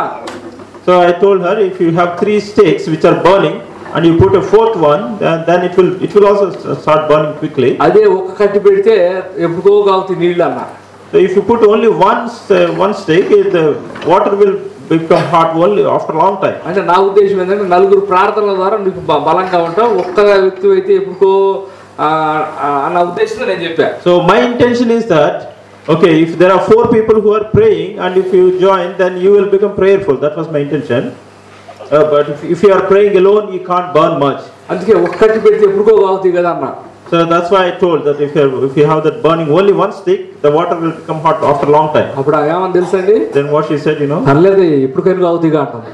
so I told her, if you have three stakes which are burning, and you put a fourth one, then, then it will it will also s- start burning quickly. అదే ఒక కట్టి పెడితే ఎప్పుడో కావుతాయి నీళ్ళు అన్న So if you put only one st- one stake, eh, the water will become hot only after a long time. అంటే నా ఉద్దేశం ఏంటంటే నలుగురు ప్రార్థనల ద్వారా నీకు బ- బలంగా ఉంటావు ఒక్క వ్యక్తి అయితే ఎప్పుడుకో ఆ, ఆ, అన్న ఉద్దేశంతో నేను చెప్పా So my intention is that okay, if there are four people who are praying, and if you join, then you will become prayerful. That was my intention. Uh, but if, if you are praying alone, you can't burn much. అందుకే ఒక్క కట్టి పెడితే ఎప్పుడుకో కావుతాయి కదా అన్న So that's why I told that if you if you have that burning only one stick, the water will become hot after a long time. అప్పుడు ఏమని తెలుసండి Then what she said, you know, పర్లేదు ఎప్పటికైనా కావుతాయిగా అంటుంది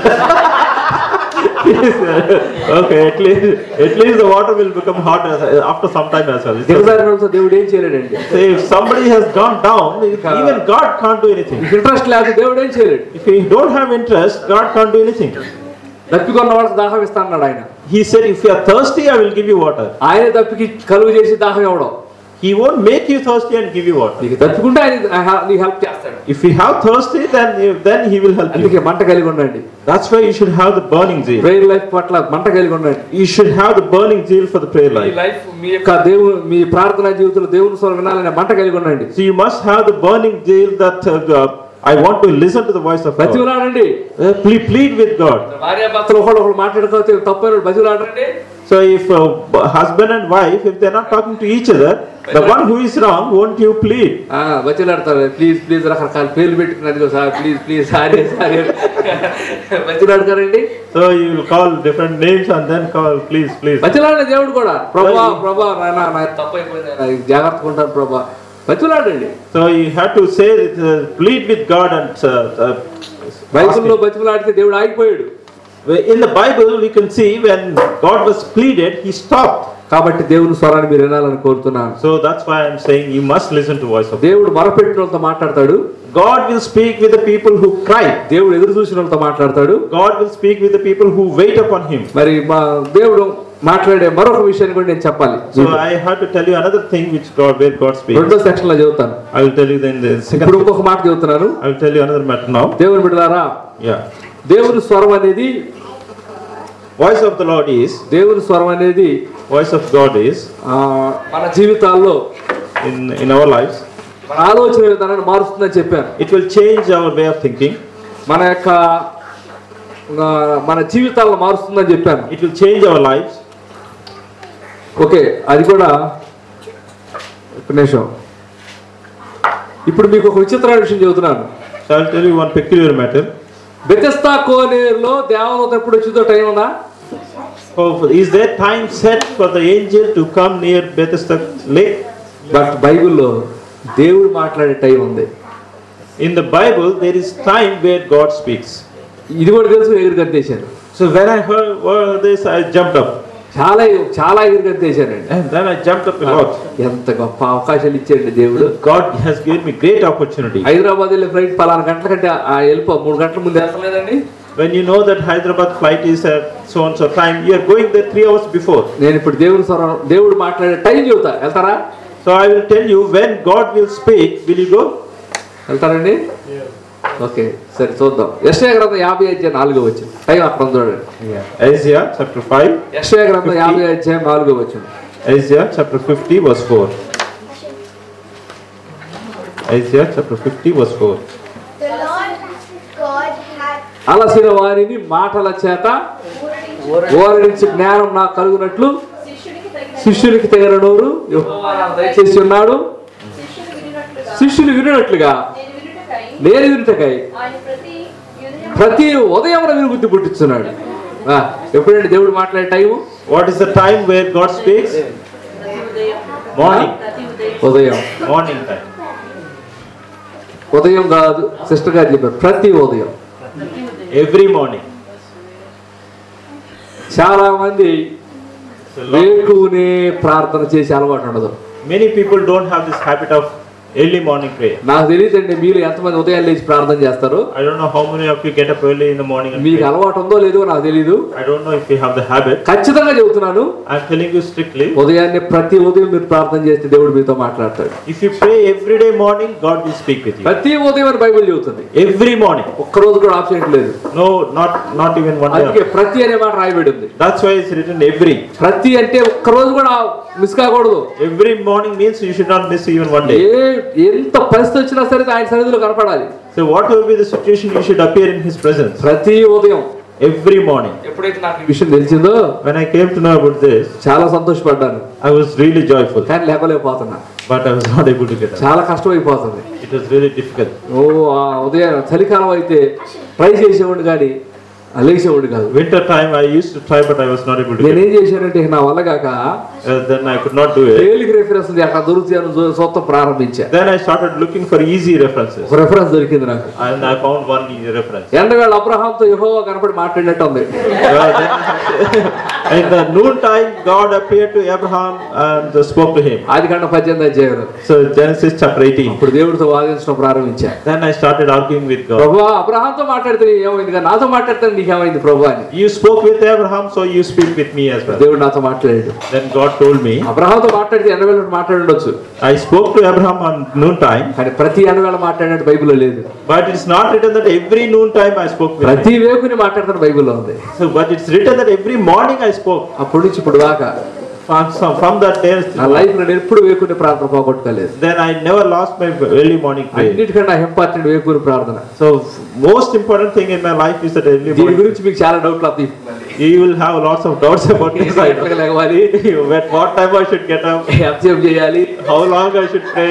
okay, at least at least the water will become hot as, after some time as well. So దిగజారిన వాళ్ళతో దేవుడు ఏం చేయలేడండి if somebody has gone down, even God can't do anything. నీకు ఇంట్రెస్ట్ లేకపోతే దేవుడు ఏం చేయలేడు If you don't have interest, God can't do anything. దప్పికొన్న వాళ్ళకి దాహం ఇస్తా అన్నాడు ఆయన He said, if you are thirsty, I will give you water. ఆయన దప్పికి కలుగు చేసి దాహం ఇవ్వడం He won't make you thirsty and give you water. నీకు దప్పుకుంటే ఆయన ఆయన నీకు హెల్ప్ చేస్తాడు If you have thirsty, then then He will help you. అందుకే మంట కలిగి ఉండండి That's why you should have the burning zeal. Prayer life పట్ల మంట కలిగి ఉండండి You should have the burning zeal for the prayer మీ life. లైఫ్ మీ యొక్క దేవుడు మీ ప్రార్థనా జీవితంలో దేవుని స్వరం వినాలనే మంట కలిగి ఉండండి So you must have the burning zeal that uh, uh, I want to listen to the voice of God. బతిలాడండి Uh, plead, plead with God. భార్య భర్తలు ఒకళ్ళు ఒకళ్ళు మాట్లాడుకోతే తప్పని బతిలాడండి So if uh, b- husband and wife, if they're not talking to each other, the one who is wrong, won't you plead? బతిలాడతారు ప్లీజ్ ప్లీజ్ రకరకాల పేర్లు పెట్టుకున్నది sir please please sorry sorry బతిలాడతారండి So you will call different names and then call, please, please. బతిలాడిన దేవుడు కూడా ప్రభా ప్రభా నాయన నా తప్పు అయిపోయింది నాయన, జాగ్రత్తగా ఉంటాను ప్రభా బతిలాడండి So you have to say, that, uh, plead with God and uh, uh, ask బైబిల్లో him. బతిలాడితే దేవుడు ఆగిపోయాడు In the Bible, we can see when God was pleaded, He stopped. కాబట్టి దేవుని స్వరాన్ని మీరు వినాలని కోరుతున్నాను So that's why I'm saying you must listen to voice of God. దేవుడు మొరపెట్టిన వాళ్ళతో మాట్లాడతాడు God will speak with the people who cry. దేవుడు ఎదురు చూసిన వాళ్ళతో మాట్లాడతాడు God will speak with the people who wait upon Him. మరి మా దేవుడు మాట్లాడే మరొక విషయాన్ని కూడా నేను చెప్పాలి So I have to tell you another thing which God, where God speaks. రెండో సెక్షన్ లో చెబుతాను I will tell you then the ఇప్పుడు second. ఇంకొక మాట చెబుతున్నాను I will tell you another matter now. దేవుని బిడ్డలారా Yeah. దేవుని స్వరం అనేది Voice of the Lord is, దేవుని స్వరం అనేది voice of God is ఆ, మన జీవితాల్లో in, in our lives. మన ఆలోచన విధానాన్ని మారుస్తుందని చెప్పాను It will change our way of thinking. మన యొక్క ఆ, మన జీవితాలను మారుస్తుందని చెప్పాను It will change our lives. Okay అది కూడా ఒక నిమిషం ఇప్పుడు మీకు ఒక విచిత్రమైన విషయం చెబుతున్నాను So I'll tell you one peculiar matter. Bethesda కోనేరులో దేవదూత ఎప్పుడు వచ్చిందో టైం ఉందా So is there time set for the angel to come near Bethesda lake? But బైబిల్లో దేవుడు మాట్లాడే టైం ఉంది In the Bible, there is time where God speaks. ఇది కూడా తెలుసు ఎగురు గద్దేశారు So when I heard all this, I jumped up. చాలా చాలా ఎగురుగంతేశానండి And then I jumped up a lot. ఎంత గొప్ప అవకాశాలు ఇచ్చాడండి దేవుడు God has given me great opportunity. Hyderabad వెళ్ళే ఫ్లైట్ పలానా గంటల కంటే ఆ వెళ్ళిపో మూడు గంటల ముందు వెళ్తలేదండి When you know that Hyderabad flight is at so and so time, you are going there three hours before. నేను ఇప్పుడు దేవుడు స్వరం దేవుడు మాట్లాడే టైం చెబుతా వెళ్తారా So I will tell you when God will speak, will you go? వెళ్తారండి ఓకే సరే చూద్దాం యశ్వ గ్రంథం యాభై అధ్యాయం నాలుగో వచ్చింది టైం అక్కడ ఉంది చూడండి Isaiah chapter 5. యశ్వ గ్రంథం యాభై అధ్యాయం నాలుగో వచ్చింది Isaiah chapter 50 verse 4. Isaiah chapter 50 verse 4. The Lord God had అలసిన వారిని మాటల చేత ఓరడించి జ్ఞానం నాకు కలుగునట్లు శిష్యునికి తగిన శిష్యునికి తగిన నోరు యెహోవా నాకు దయచేసి ఉన్నాడు శిష్యులు వినినట్లుగా శిష్యులు వినట్లుగా నేను వినుటకై నేను వినుటకై ఆయన ప్రతి యుదయం ప్రతి ఉదయం వినుబుద్ధి పుట్టిస్తున్నాడు ఆ, ఎప్పుడండి దేవుడు మాట్లాడే time What is the time where God speaks? ప్రతి ఉదయం Morning. ప్రతి ఉదయం ఉదయం Morning time. ఉదయం కాదు సిస్టర్ గారు చెప్పారు ప్రతి ఉదయం Every morning. చాలా మంది So lot- వేకునే ప్రార్థన చేసే అలవాటు ఉండదు many people don't have this habit of early morning prayer. నాకు తెలియదండి మీరు ఎంతమంది ఉదయం లేచి ప్రార్థన చేస్తారు I don't know how many of you get up early in the morning and మీకు pray. అలవాటు ఉందో లేదో నాకు తెలియదు I don't know if you have the habit. ఖచ్చితంగా చెబుతున్నాను I'm telling you strictly. ఉదయాన్నే ప్రతి ఉదయం మీరు ప్రార్థన చేస్తే దేవుడు మీతో మాట్లాడతాడు If you pray every day morning, God will speak with you. ప్రతి ఉదయం అని బైబిల్ చెబుతుంది Every morning. ఒక్క రోజు కూడా ఆప్షన్ లేదు No, not not even one అందుకే day. ప్రతి అనే మాట రాయబడి ఉంది That's why it's written every. ప్రతి అంటే ఒక్క రోజు కూడా మిస్ కాకూడదు Every morning means you should not miss even one day. ఏ ఎంత పరిస్థితి వచ్చినా సరే ఆయన సన్నిధిలో కనపడాలి So whatever be the situation, you should appear in His presence ప్రతి ఉదయం every morning. ఎప్పుడైతే నాకు ఈ విషయం తెలిసిందో When I came to know about this, చాలా సంతోషపడ్డాను I was really joyful, కానీ లేపలేకపోతున్నా but I was not able to get up. చాలా కష్టం అయిపోతుంది It was really difficult. ఓ ఆ ఉదయం చలికాలం అయితే ట్రై చేసేవాడు కానీ లేచేవాడు కాదు Winter time, I used to try, but I was not able to get నేనేం చేశానంటే ఇక నా వల్ల కాక up. Uh, then I could not do it. తేలిక రెఫరెన్స్ ఉంది అక్కడ దొరుకుతాను చూస్తాం ప్రారంభించా Then I started looking for easy references, ఒక రెఫరెన్స్ దొరికింది నాకు and I found one easy reference. ఎండవేళ అబ్రహాంతో యెహోవా కనపడి మాట్లాడినట్టు ఉంది Well, then, in the noon time, God appeared to Abraham and spoke to him. ఆది కండ పద్దెనిమిది అధ్యాయం So Genesis chapter 18. ఇప్పుడు దేవుడితో వాదించడం ప్రారంభించా Then I started arguing with God. ప్రభు అబ్రహాంతో మాట్లాడితే ఏమైంది కానీ నాతో మాట్లాడితే నీకేమైంది ప్రభు అని You spoke with Abraham, so you speak with me as well. దేవుడు నాతో మాట్లాడాడు Then God told me, అబ్రహాంతో మాట్లాడితే ఎండవేళ మాట్లాడుండొచ్చు I spoke to Abraham on noon time, కానీ ప్రతి ఎండవేళ మాట్లాడినట్టు బైబిల్లో లేదు but it's not written that every noon time I spoke with him. ప్రతి వేకుని మాట్లాడుతున్న బైబిల్లో ఉంది So, but it's written that every morning I spoke. అప్పటి నుంచి ఇప్పుడు దాకా From, from from that day, నా లైఫ్ లో నేను ఎప్పుడు వేకుని ప్రార్థన పోగొట్టుకోలేదు then I never lost my early morning prayer. అన్నిటికన్నా ఇంపార్టెంట్ వేకుని ప్రార్థన So, most important thing in my life is that early దీని morning. గురించి మీకు చాలా డౌట్లు అవుతాయి You will have lots of doubts about this. I know. ఎట్లా లేవాలి At what time I should get up, ఎంతసేపు చేయాలి how long I should pray.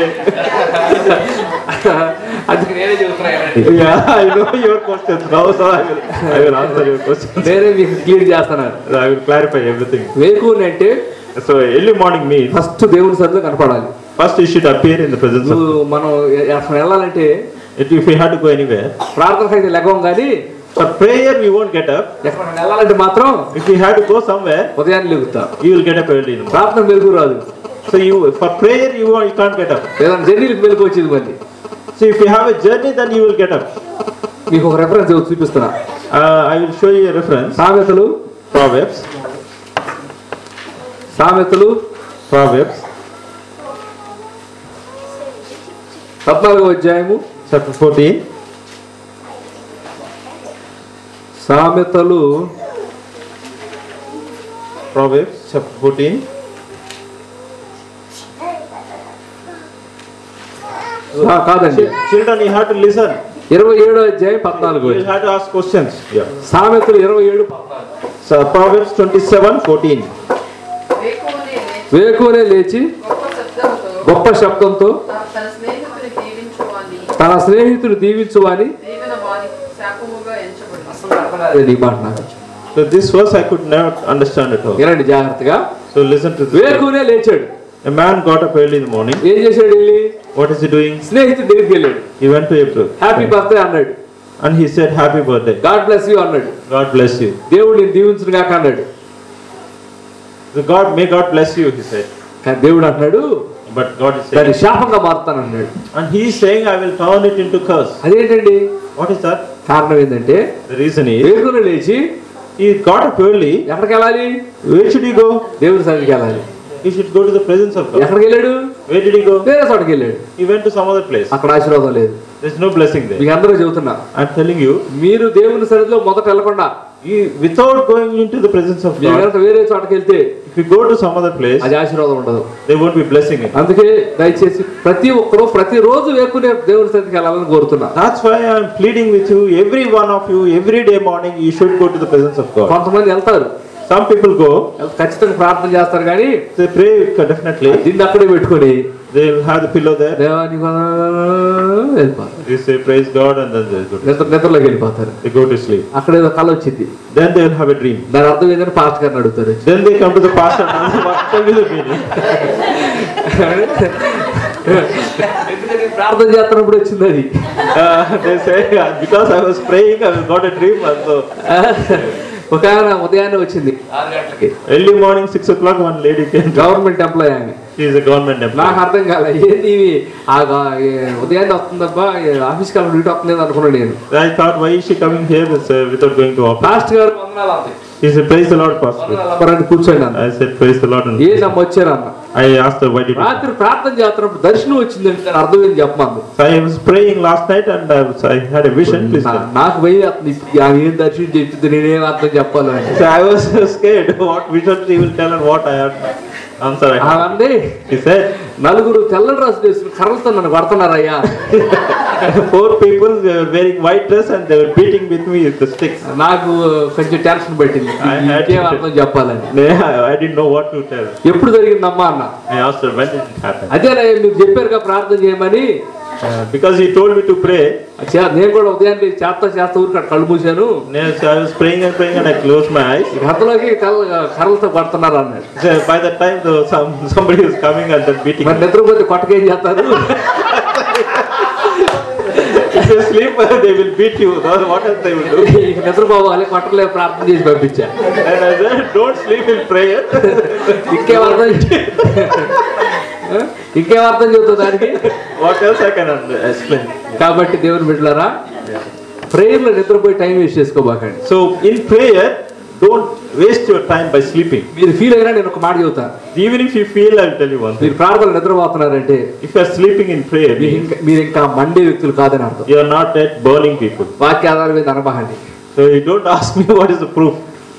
అందుకే నేనే చెబుతున్నాను Yeah, I know your questions now, so I will, I will answer your questions. నేనే మీకు క్లియర్ చేస్తున్నాను I will clarify everything. వేకుని అంటే So early morning means first దేవుని సన్నిధిలో కనపడాలి first you should appear in the presence of. నువ్వు మనం అక్కడ వెళ్ళాలంటే If if you had to go anywhere, ప్రార్థనకు అయితే లెగవం కానీ for prayer we won't get up. ఎక్కడ వెళ్ళాలంటే మాత్రం If you had to go somewhere, ఉదయాన్నే లెగుతా you will get up early in the morning. ప్రార్థన మెరుగు రాదు So you for prayer you won't, you can't get up. ఏదైనా జర్నీలకు మెరుగు వచ్చింది మళ్ళీ So if you have a journey, then you will get up. మీకు ఒక రెఫరెన్స్ చూపిస్తున్నా Uh, I will show you a reference. సామెతలు Proverbs. సామెతలు Proverbs పద్నాలుగో అధ్యాయము chapter 14. సామెతలు Proverbs chapter 14. ఆ, కాదండి Chil- Children, you have to listen. ఇరవై ఏడో అధ్యాయం పద్నాలుగు You will have to ask questions. Yeah. సామెతలు ఇరవై ఏడు So Proverbs 27, 14. వేకువనే లేచి వేకునే లేచి గొప్ప శబ్దంతో గొప్ప శబ్దంతో తా- తన స్నేహితుని దీవించువాని తన స్నేహితుడు దీవించువాని దీవెన వాని శాపముగా ఎంచబడింది అది ఈ మాట నాకు So this verse I could not understand at all. వినండి జాగ్రత్తగా So listen to this. వేకునే లేచాడు A man got up early in the morning. ఏం చేశాడు వెళ్ళి What is he doing? స్నేహితుడి దగ్గరికి వెళ్ళాడు He went to April. Happy birthday అన్నాడు And he said, Happy birthday. God bless you అన్నాడు God bless you. దేవుడు నేను దీవించును కాక అన్నాడు The God, may God bless you, he said. కానీ దేవుడు అంటున్నాడు But God is దాన్ని saying, శాపంగా మారుతాను అన్నాడు and he is saying, I will turn it into curse. అదేంటండి What is that? కారణం ఏంటంటే The reason is, వేగున లేచి he got up early. ఎక్కడికి వెళ్ళాలి Where should he go? దేవుడి సన్నిధికి వెళ్ళాలి He should go to the presence of God. ఎక్కడికి వెళ్ళాడు Where did he go? వేరే చోటకి వెళ్ళాడు He went to some other place. అక్కడ ఆశీర్వాదం లేదు There's no blessing there. మీకు అందరూ చెబుతున్నా I'm telling you, మీరు దేవుని సన్నిధిలో మొదట వెళ్ళకుండా you, without going into the presence of మీరు God, కనుక వేరే చోటకి వెళ్తే if you go to some other place, అది ఆశీర్వాదం ఉండదు there won't be blessing it. అందుకే దయచేసి ప్రతి ఒక్కరూ ప్రతి రోజు వేకునే దేవుని సన్నిధికి వెళ్ళాలని కోరుతున్నా That's why I'm pleading with you, every one of you, every day morning, you should go to the presence of God. కొంతమంది వెళ్తారు Some people go, ఖచ్చితంగా ప్రార్థన చేస్తారు కానీ they pray definitely, దీన్ని అక్కడే పెట్టుకొని they'll have the pillow there, దేవా నీకు వందనాలు వెళ్ళిపోతారు they say praise God, and then they go to, నిద్ర నిద్రలోకి వెళ్ళిపోతారు they go to sleep. అక్కడ ఏదో కళ వచ్చింది Then they'll have a dream. దాని అర్థం ఏంటంటే పాస్ట్ గారిని అడుగుతారు Then they come to the pastor and ask, what tell me the meaning. ఎందుకని ప్రార్థన చేస్తున్నప్పుడు వచ్చింది అది Uh, they say, because I was praying, I got a dream, and so ఒక ఆయన ఉదయాన్నే వచ్చింది ఆరు గంటలకి early morning, 6 o'clock, one lady came. Government employee ఆమె She is a government నాకు employee. అర్థం కాలే ఏంది ఇవి? ఆ గా- ఏ ఉదయాన్నే వస్తుందబ్బా ఏ ఆఫీస్కి వెళ్ళి డ్యూటీ వస్తుంది అనుకున్నాను నేను I thought, why is she coming here with, uh, without going to office? Pastor గారు వందనాలు అంది He said, praise the Lord, pastor. వందనాలు అమ్మరండి కూర్చోండి అన్న I said, praise the Lord. And ఏదమ్మ వచ్చారన్న I asked her, why did you రాత్రి ప్రార్థన చేస్తున్నప్పుడు దర్శనం వచ్చిందంటే దాని అర్థం ఏంది చెప్పమంది So I was praying last night and I, was, I had a vision. Please నా- tell. నాకు భయం వేస్తుంది. ఇప్పుడు ఆమె ఏం దర్శనం చెప్తుంది నేనేం అర్థం చెప్పాలి అని So I was scared what vision she will tell and what I had answer I had. ఆమె He said, నలుగురు తెల్ల డ్రెస్ వేసుకుని కర్రలతో నన్ను కొడుతున్నారయ్యా four people they were wearing white dress and they were beating with me with the sticks. నాకు కొంచెం టెన్షన్ పెట్టింది I had ఇంకేం to- అర్థం చెప్పాలని I, I didn't know what to tell. ఎప్పుడు జరిగిందమ్మా అన్న I asked her, when did it happen? అదేనా మీరు చెప్పారుగా ప్రార్థన చేయమని Uh, because he told me to pray. చే- నేను కూడా ఉదయాన్నే చేస్తా చేస్తా ఊరికి అక్కడ కళ్ళు మూసాను Yes, I was praying and praying and I closed my eyes. ఇక అంతలోకి కర్ర- కర్రలతో కొడుతున్నారు అన్నాడు So by that time, the, some, somebody was coming and then beating మరి me. నిద్రపోతే కొట్టకేం చేస్తారు If you sleep, they will beat you. What else they will do? ఇక నిద్రపోవాలి కొట్టలే ప్రార్థన చేసి పంపించా And I said, don't sleep in prayer. ఇంకేం అర్థం ఇంకేం అర్థం చెబుతుంది దానికి what else I can under- explain? కాబట్టి దేవుని బిడ్డలారా ప్రేయర్లో నిద్రపోయి టైం వేస్ట్ చేసుకోబాకండి So in prayer, don't waste your time by sleeping. మీరు ఫీల్ అయినా నేను ఒక మాట చెబుతాను Even if you feel, I'll tell you one thing. మీరు ప్రార్థనలు నిద్రపోతున్నారంటే If you are sleeping in prayer, మీరు means ఇంకా మీరు ఇంకా మండే వ్యక్తులు కాదని అర్థం you are not yet burning people. వాక్య ఆధారం మీద అనబాహండి So you don't ask me what is the proof.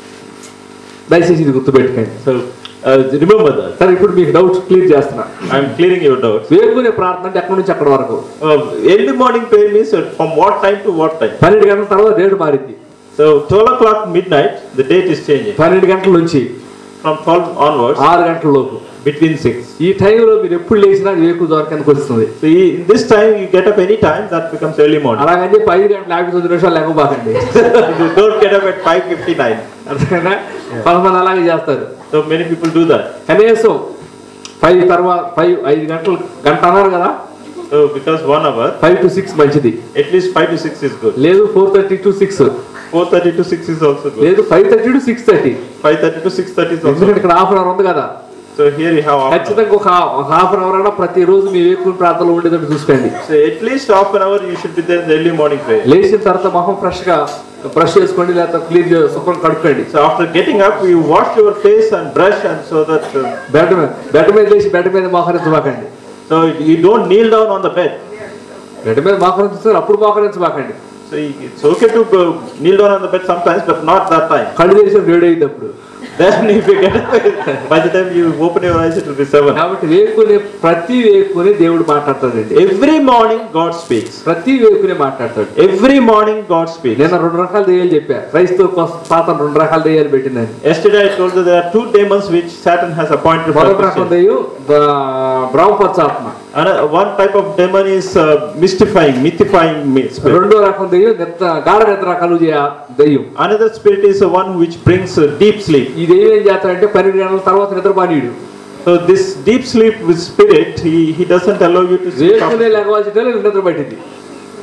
దయచేసి ఇది గుర్తుపెట్టుకోండి So uh, remember that. సరే ఇప్పుడు మీకు డౌట్స్ క్లియర్ చేస్తున్నా I'm clearing your doubts. వేగునే ప్రార్థన అంటే ఎక్కడి నుంచి అక్కడి వరకు Uh, early morning prayer means uh, from what time to what time. పన్నెండు గంటల తర్వాత డేట్ మారింది So 12 o'clock midnight, the date is changing. పన్నెండు గంటల నుంచి From 12 onwards, ఆరు గంటల లోపు between 6. ఈ టైంలో మీరు ఎప్పుడు లేచినా అది వేకు ద్వారా కిందకు వస్తుంది So in this time, you get up any time, that becomes early morning. అలాగని చెప్పి ఐదు గంటల యాభై తొమ్మిది నిమిషాలు లేకపోకండి you don't get up at 5.59. అర్థమైనా కొంతమంది అలాగే చేస్తారు So many people do that. కనీసం ఫైవ్ తర్వాత ఫైవ్ ఐదు గంటలు గంట అన్నారు కదా So because one hour, five to six మంచిది at least 5 to 6 is good. లేదు four thirty to six 4.30 to 6 is also good. లేదు five thirty to six thirty 5.30 to 6.30 is also ఎందుకంటే good. ఇక్కడ హాఫ్ అన్ అవర్ ఉంది కదా So here you have half an hour. ఖచ్చితంగా ఒక హాఫ్ అన్ అవర్ అయినా ప్రతిరోజు మీ వేకుని ప్రాంతంలో ఉండేటట్టు చూసుకోండి So at least half an hour you should be there in the early morning prayer. లేచిన తర్వాత మొహం ఫ్రెష్ గా బ్రష్ చేసుకోండి లేకపోతే క్లీన్ శుభ్రం కడుక్కోండి So after getting up, you wash your face and brush and so that uh, bed మీద బెడ్ మీద లేచి బెడ్ మీద మోకరించబాకండి so you don't kneel down on the bed. Bed మీద మోకరించారు అప్పుడు మోకరించబాకండి So it's okay to go kneel down on the bed sometimes, but not that time. కళ్ళు తెరిచిన వేడి అయింది అప్పుడు Then if you get up, by the time you open your eyes, it will be seven. కాబట్టి వేకునే ప్రతి వేకునే దేవుడు మాట్లాడతాడండి Every morning God speaks. ప్రతి వేకునే మాట్లాడతాడు Every morning God speaks. నేను రెండు రకాల దెయ్యాలు చెప్పా క్రైస్తవ కోసం సాతాను రెండు రకాల దెయ్యాలు పెట్టిందని Yesterday I told you there are two demons which Satan has appointed for మొదటి రకం Christians. దెయ్యం బ్రహ్మపత్సాత్మ Another, one type of demon is uh, mystifying, mythifying me- spirit. రెండో రకం దెయ్యం నిద్ర గాఢ నిద్ర కలుగు దెయ్యం Another spirit is the one which brings uh, deep sleep. ఈ దెయ్యం ఏం చేస్తాడంటే పన్నెండు గంటల తర్వాత నిద్ర పానీయుడు So this deep sleep with spirit, he, he doesn't allow you to sleep. వేకునే after- లెగవాల్సిన నిద్ర పట్టింది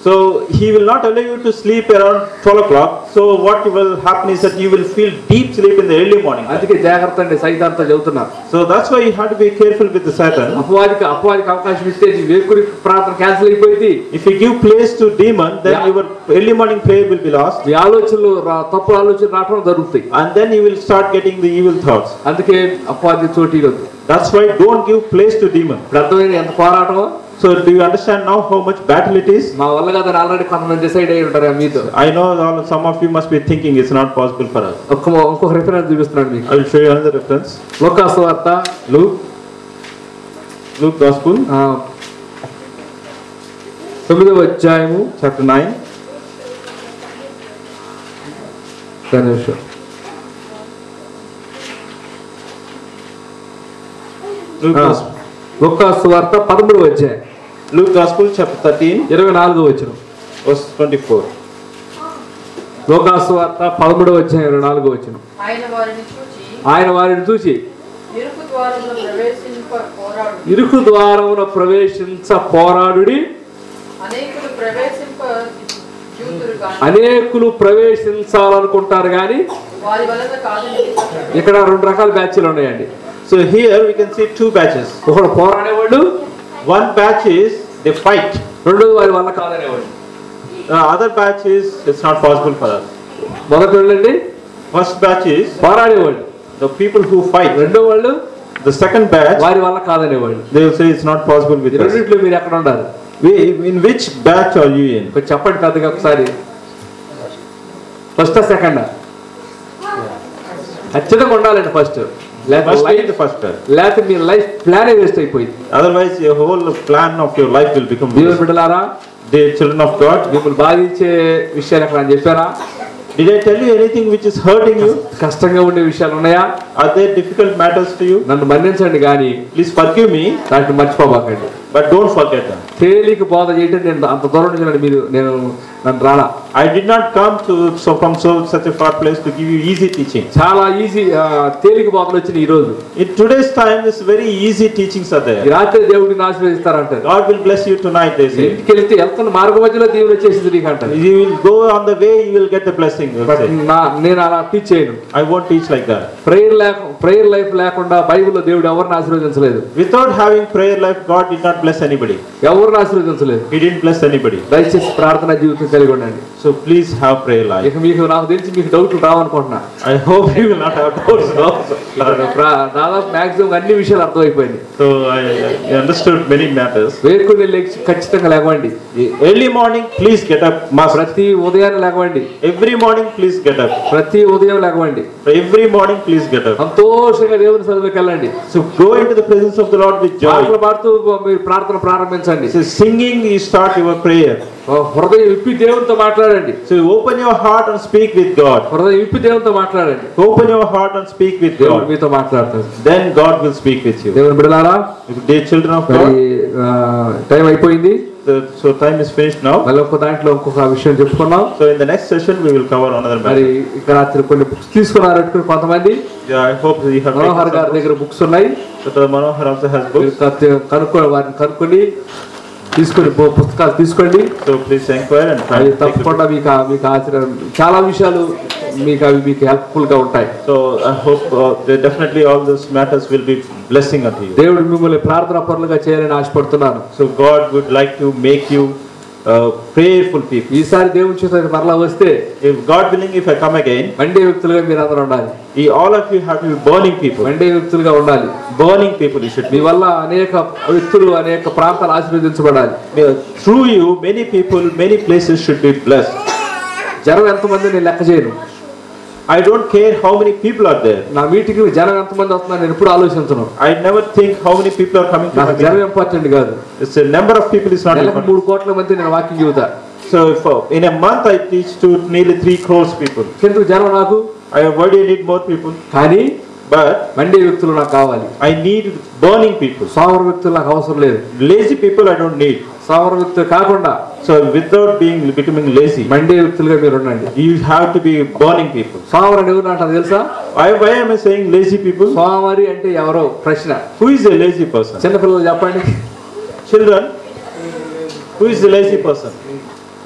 So he will not allow you to sleep around 12 o'clock. So what will happen is that you will feel deep sleep in the early morning. అందుకే జాగ్రత్త అండి సైతాంతో చెబుతున్నా So that's why you have to be careful with the Satan. అపవాదికి అపవాదికి అవకాశం ఇస్తే నీ వేకుడి ప్రార్థన క్యాన్సిల్ అయిపోయింది If you give place to demon, then Yeah. your early morning prayer will be lost. మీ ఆలోచనలు రా- తప్పు ఆలోచనలు రావడం జరుగుతాయి And then you will start getting the evil thoughts. అందుకే అపవాది చోటు ఇవ్వద్దు That's why don't give place to demon. ఇప్పుడు అర్థమైంది ఎంత పోరాటమో So do you understand now how much battle it is? మా వల్ల కదా ఆల్రెడీ కొంతమంది డిసైడ్ అయ్యి ఉంటారు మీతో I know all, some of you must be thinking it's not possible for us. ఒక్క ఇంకొక రిఫరెన్స్ చూపిస్తున్నాడు మీకు I will show you another reference. లోకాసు వార్త Luke, Luke Gospel, ఆ, తొమ్మిదవ అధ్యాయము chapter 9. ఒక్క నిమిషం Luke, ఆ, Gospel, లోకాసు వార్త పదమూడవ అధ్యాయం Luke Gospel, chapter 13, ఇరవై నాలుగో వచ్చిన verse 24. లోకాసు వార్త పదమూడవ అధ్యాయం ఇరవై నాలుగో వచ్చిన ఆయన వారిని చూచి ఆయన వారిని చూసి ఇరుకు ద్వారంలో ప్రవేశింప పోరాడు ఇరుకు ద్వారమున ప్రవేశించ పోరాడుడి అనేకులు ప్రవేశింప చూతురు కానీ అనేకులు ప్రవేశించాలనుకుంటారు కానీ వారి వలన కాదని ఇక్కడ రెండు రకాల బ్యాచ్లు ఉన్నాయండి So here we can see two batches. ఒకడు పోరాడేవాడు One batch is they fight. రెండోది వారి వల్ల కాదనేవాడు The other batch is it's not possible for us. మొదటి వాళ్ళండి First batch is పోరాడేవాళ్ళు the people who fight. రెండో వాళ్ళు The second batch వారి వల్ల కాదనేవాళ్ళు they will say it's not possible ఈ with us. రెండింటిలో మీరు ఎక్కడ ఉండాలి We, in which batch are you in? కొంచెం చెప్పండి పెద్దగా ఒకసారి ఫస్ట్ సెకండ్ ఖచ్చితంగా ఉండాలండి ఫస్ట్ Must be in లేకపోతే the first batch. లేకపోతే మీ లైఫ్ ప్లానే వేస్ట్ అయిపోయింది Otherwise, your whole plan of your life will become దేవుని waste. బిడ్డలారా Dear children of God, మిమ్మల్ని బాధించే విషయాలు ఎక్కడ చెప్పారా did I tell you anything which is hurting you? కష్టంగా ఉండే విషయాలు ఉన్నాయా Are there difficult matters to you? నన్ను మన్నించండి కానీ Please forgive me, దాంట్లో మర్చిపోబాకండి but don't forget them. తేలిక బోధ చేయటం నేను అంత దూరం నుంచి నన్ను మీరు నేను నన్ను రాలా I did not come to so from so such a far place to give you easy teaching. చాలా ఈజీ తేలిక బోధలు వచ్చిన ఈ రోజు In today's time, this very easy teachings are ఈ there. రాత్రి దేవుడిని ఆశీర్వదిస్తారంటారు God will bless you tonight, they say. ఇంటికి వెళ్తే వెళ్తున్న మార్గ మధ్యలో దేవుడు వచ్చేసింది నీకు అంటారు You will go on the way, you will get the blessing. they'll but say. నా నేను అలా టీచ్ చేయను I won't teach like that. Prayer లేక ప్రేయర్ లైఫ్ లేకుండా బైబిల్లో దేవుడు ఎవరిని ఆశీర్వదించలేదు Without having prayer life, God did not bless anybody. ఎవరిని ఆశీర్వదించలేదు He didn't bless anybody. దయచేసి ప్రార్థన జీవితం కలిగి ఉండండి So please have prayer life. ఇక మీకు నాకు తెలిసి మీకు డౌట్లు రావనుకుంటున్నా I hope you will not have doubts now. ఇక్కడ ప్రా- దాదాపు మాక్సిమం అన్ని విషయాలు అర్థమైపోయింది So I, I understood many matters. వేకుని లేచి ఖచ్చితంగా లేవండి Early morning, please get up. Must. ప్రతి ఉదయాన్నే లేవండి Every morning, please get up. ప్రతి ఉదయం లేవండి Every morning, please get up. సంతోషంగా దేవుని సన్నిధికి వెళ్ళండి So go into the presence of the Lord with పాటలు joy. పాడుతూ మీరు ప్రార్థన ప్రారంభించండి So singing, you start your prayer. హృదయం విప్పి దేవునితో మాట్లాడండి So you open your heart and speak with God. హృదయం విప్పి దేవునితో మాట్లాడండి Open your heart and speak with దేవుడు God. మీతో మాట్లాడతాడు Then God will speak with you. దేవుని బిడలారా Dear children of మరి God, ఆ, టైం అయిపోయింది the, so time is finished now. మళ్ళీ ఒక దాంట్లో ఇంకొక విషయం చెప్పుకున్నాం So in the next session, we will cover another మరి matter. ఇక రాత్రి కొన్ని బుక్స్ తీసుకున్నారు కొంతమంది Yeah, I hope you have Manohar taken గారి some దగ్గర బుక్స్ ఉన్నాయి books. So the Manohar also has మీరు books. కత్- కనుక్కో వారిని కనుక్కొని తీసుకొని పు- పుస్తకాలు తీసుకోండి So please inquire and try అవి to take the తప్పకుండా మీకు ఆ- మీకు ఆశ్చర్యం చాలా విషయాలు మీకు అవి మీకు హెల్ప్ఫుల్ గా ఉంటాయి So I hope uh, that definitely all those matters will be blessing unto you. దేవుడు మిమ్మల్ని ప్రార్థన పరులుగా చేయాలని ఆశపడుతున్నాను So God would like to make you uh, prayerful people. ఈసారి దేవుని చేత మరలా వస్తే If God willing, if I come again, మండే వ్యక్తులుగా మీరు అందరూ ఉండాలి you- all of you have to be burning people. మండే వ్యక్తులుగా ఉండాలి Burning people you should me be. వల్ల అనేక వ్యక్తులు అనేక ప్రాంతాలు ఆశీర్వదించబడాలి Uh, Through you, many people, many places should be blessed. జనం ఎంతమంది నేను లెక్క చేయను I don't care how many people are there. నా మీటింగ్ జనం ఎంతమంది వస్తున్నారు నేను ఎప్పుడు ఆలోచించను I never think how many people are coming to నాకు my జనం meeting. ఇంపార్టెంట్ కాదు It's a number of people is not నెలకు important. మూడు కోట్ల మంది నేను వాకింగ్ చెబుతా So if, uh, in a month I teach to nearly three crores people. ఎందుకు జనం నాకు I why do you need more people? కానీ But మండే వ్యక్తులు నాకు కావాలి I need burning people. సోమర వ్యక్తులు నాకు అవసరం లేదు Lazy people I don't need. సోమర వ్యక్తులు కాకుండా So without being becoming lazy, మండే వ్యక్తులుగా మీరు ఉండండి you have to be burning people. సోమవారం ఎవరు అంటారు తెలుసా Why, why am I saying lazy people? సోమవారి అంటే ఎవరో ప్రశ్న Who is a lazy person? చిన్నపిల్లలు చెప్పండి Children, who is the lazy person?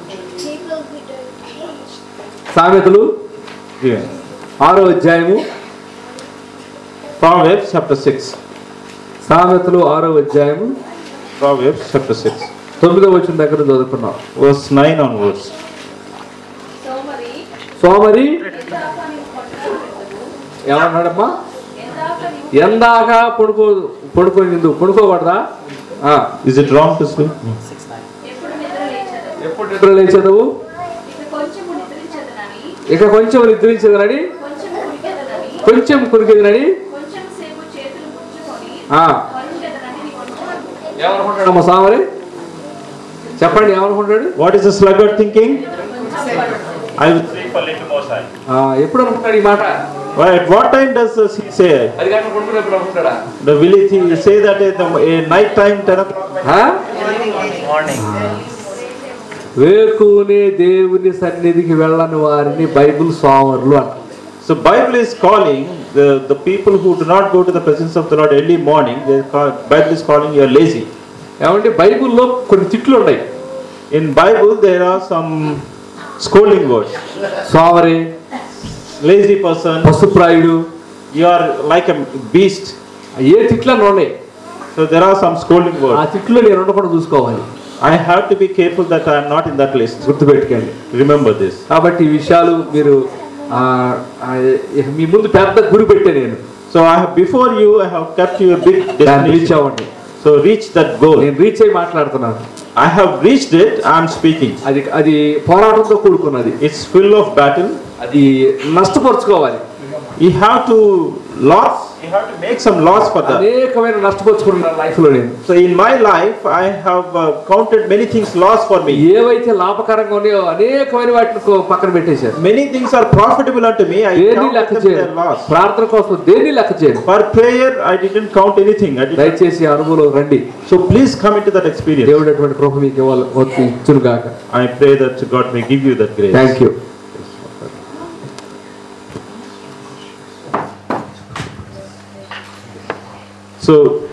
సామెతలు Yeah. ఆరో అధ్యాయము Proverbs chapter 6. సామెతలు ఆరో అధ్యాయము Proverbs chapter 6. తొమ్మిదో వచ్చిన దగ్గర చదువుకున్నాం Verse 9 onwards. సోమరి సోమరి ఎందాక నీవు పడుకోకూడదు ఏమన్నాడమ్మా ఎందాక నీవు ఎందాక పడుకో పడుకోనిందు పడుకోకూడదా ఆ, Is it wrong to sleep? ఎప్పుడు నిద్ర లేచదు ఎప్పుడు నిద్ర లేచదవు ఇక కొంచెము నిద్రించదనని ఇక కొంచెం నిద్రించదనని కొంచెం కుడికెదనని కొంచెం కురికిదనని కొంచెం సేపు చేతులు ముచ్చుకొని ఆ, పరుండెదనని నీవు అనుకోవద్దు ఏమనుకుంటాడమ్మా సామరి చెప్పండి ఏమనుకుంటాడు What is the sluggard thinking? I will sleep a little more time. ఆ, ఎప్పుడు అనుకుంటాడు ఈ మాట Why, at what time does uh, he say? అది కాక పడుకునేప్పుడు అనుకుంటాడా The will he say that at the a night time, 10 o'clock? ఆ? వేకునే దేవుని సన్నిధికి వెళ్ళని వారిని బైబిల్ సోమరులు అంట So Bible is calling the, the people who do not go to the presence of the Lord early morning, they call, Bible is calling you lazy. ఏమంటే బైబిల్లో కొన్ని తిట్లు ఉన్నాయి In Bible there are some scolding words. సోమరి Lazy person, పశుప్రాయుడు you are like a beast. ఏ తిట్లని ఉన్నాయి So there are some scolding ఆ words. తిట్లు నేను ఉండకుండా చూసుకోవాలి I have to be careful that I am not in that list. గుర్తుపెట్టుకోండి Remember this. కాబట్టి ఈ విషయాలు మీరు ఆ, ఆ, ఇక మీ ముందు పెద్ద గురి పెట్టే నేను So I have before you, I have kept you a big దాన్ని రీచ్ destination. అవ్వండి So reach that goal. నేను రీచ్ అయ్యి మాట్లాడుతున్నాను I have reached it. I am speaking. అది అది పోరాటంతో కూడుకున్నది It's full of battle. అది నష్టపరుచుకోవాలి You have to loss. You have to make some loss for that. అనేకమైన నష్టపరుచుకున్నాను లైఫ్ లో నేను So in my life, I have uh, counted many things lost for me. ఏవైతే లాభకరంగా ఉన్నాయో అనేకమైన వాటిని కో- పక్కన పెట్టేశారు Many things are profitable unto me. I దేన్ని counted లెక్క them చేయను their loss. ప్రార్థన కోసం దేన్ని లెక్క చేయను For prayer, I didn't count anything. I didn't. దయచేసి ఈ అనుభవంలో రండి So please come into that experience. దేవుడు అటువంటి కృప మీకు ఇవ్వాలి వచ్చి ఇచ్చునుగాక I pray that God may give you that grace. Thank you So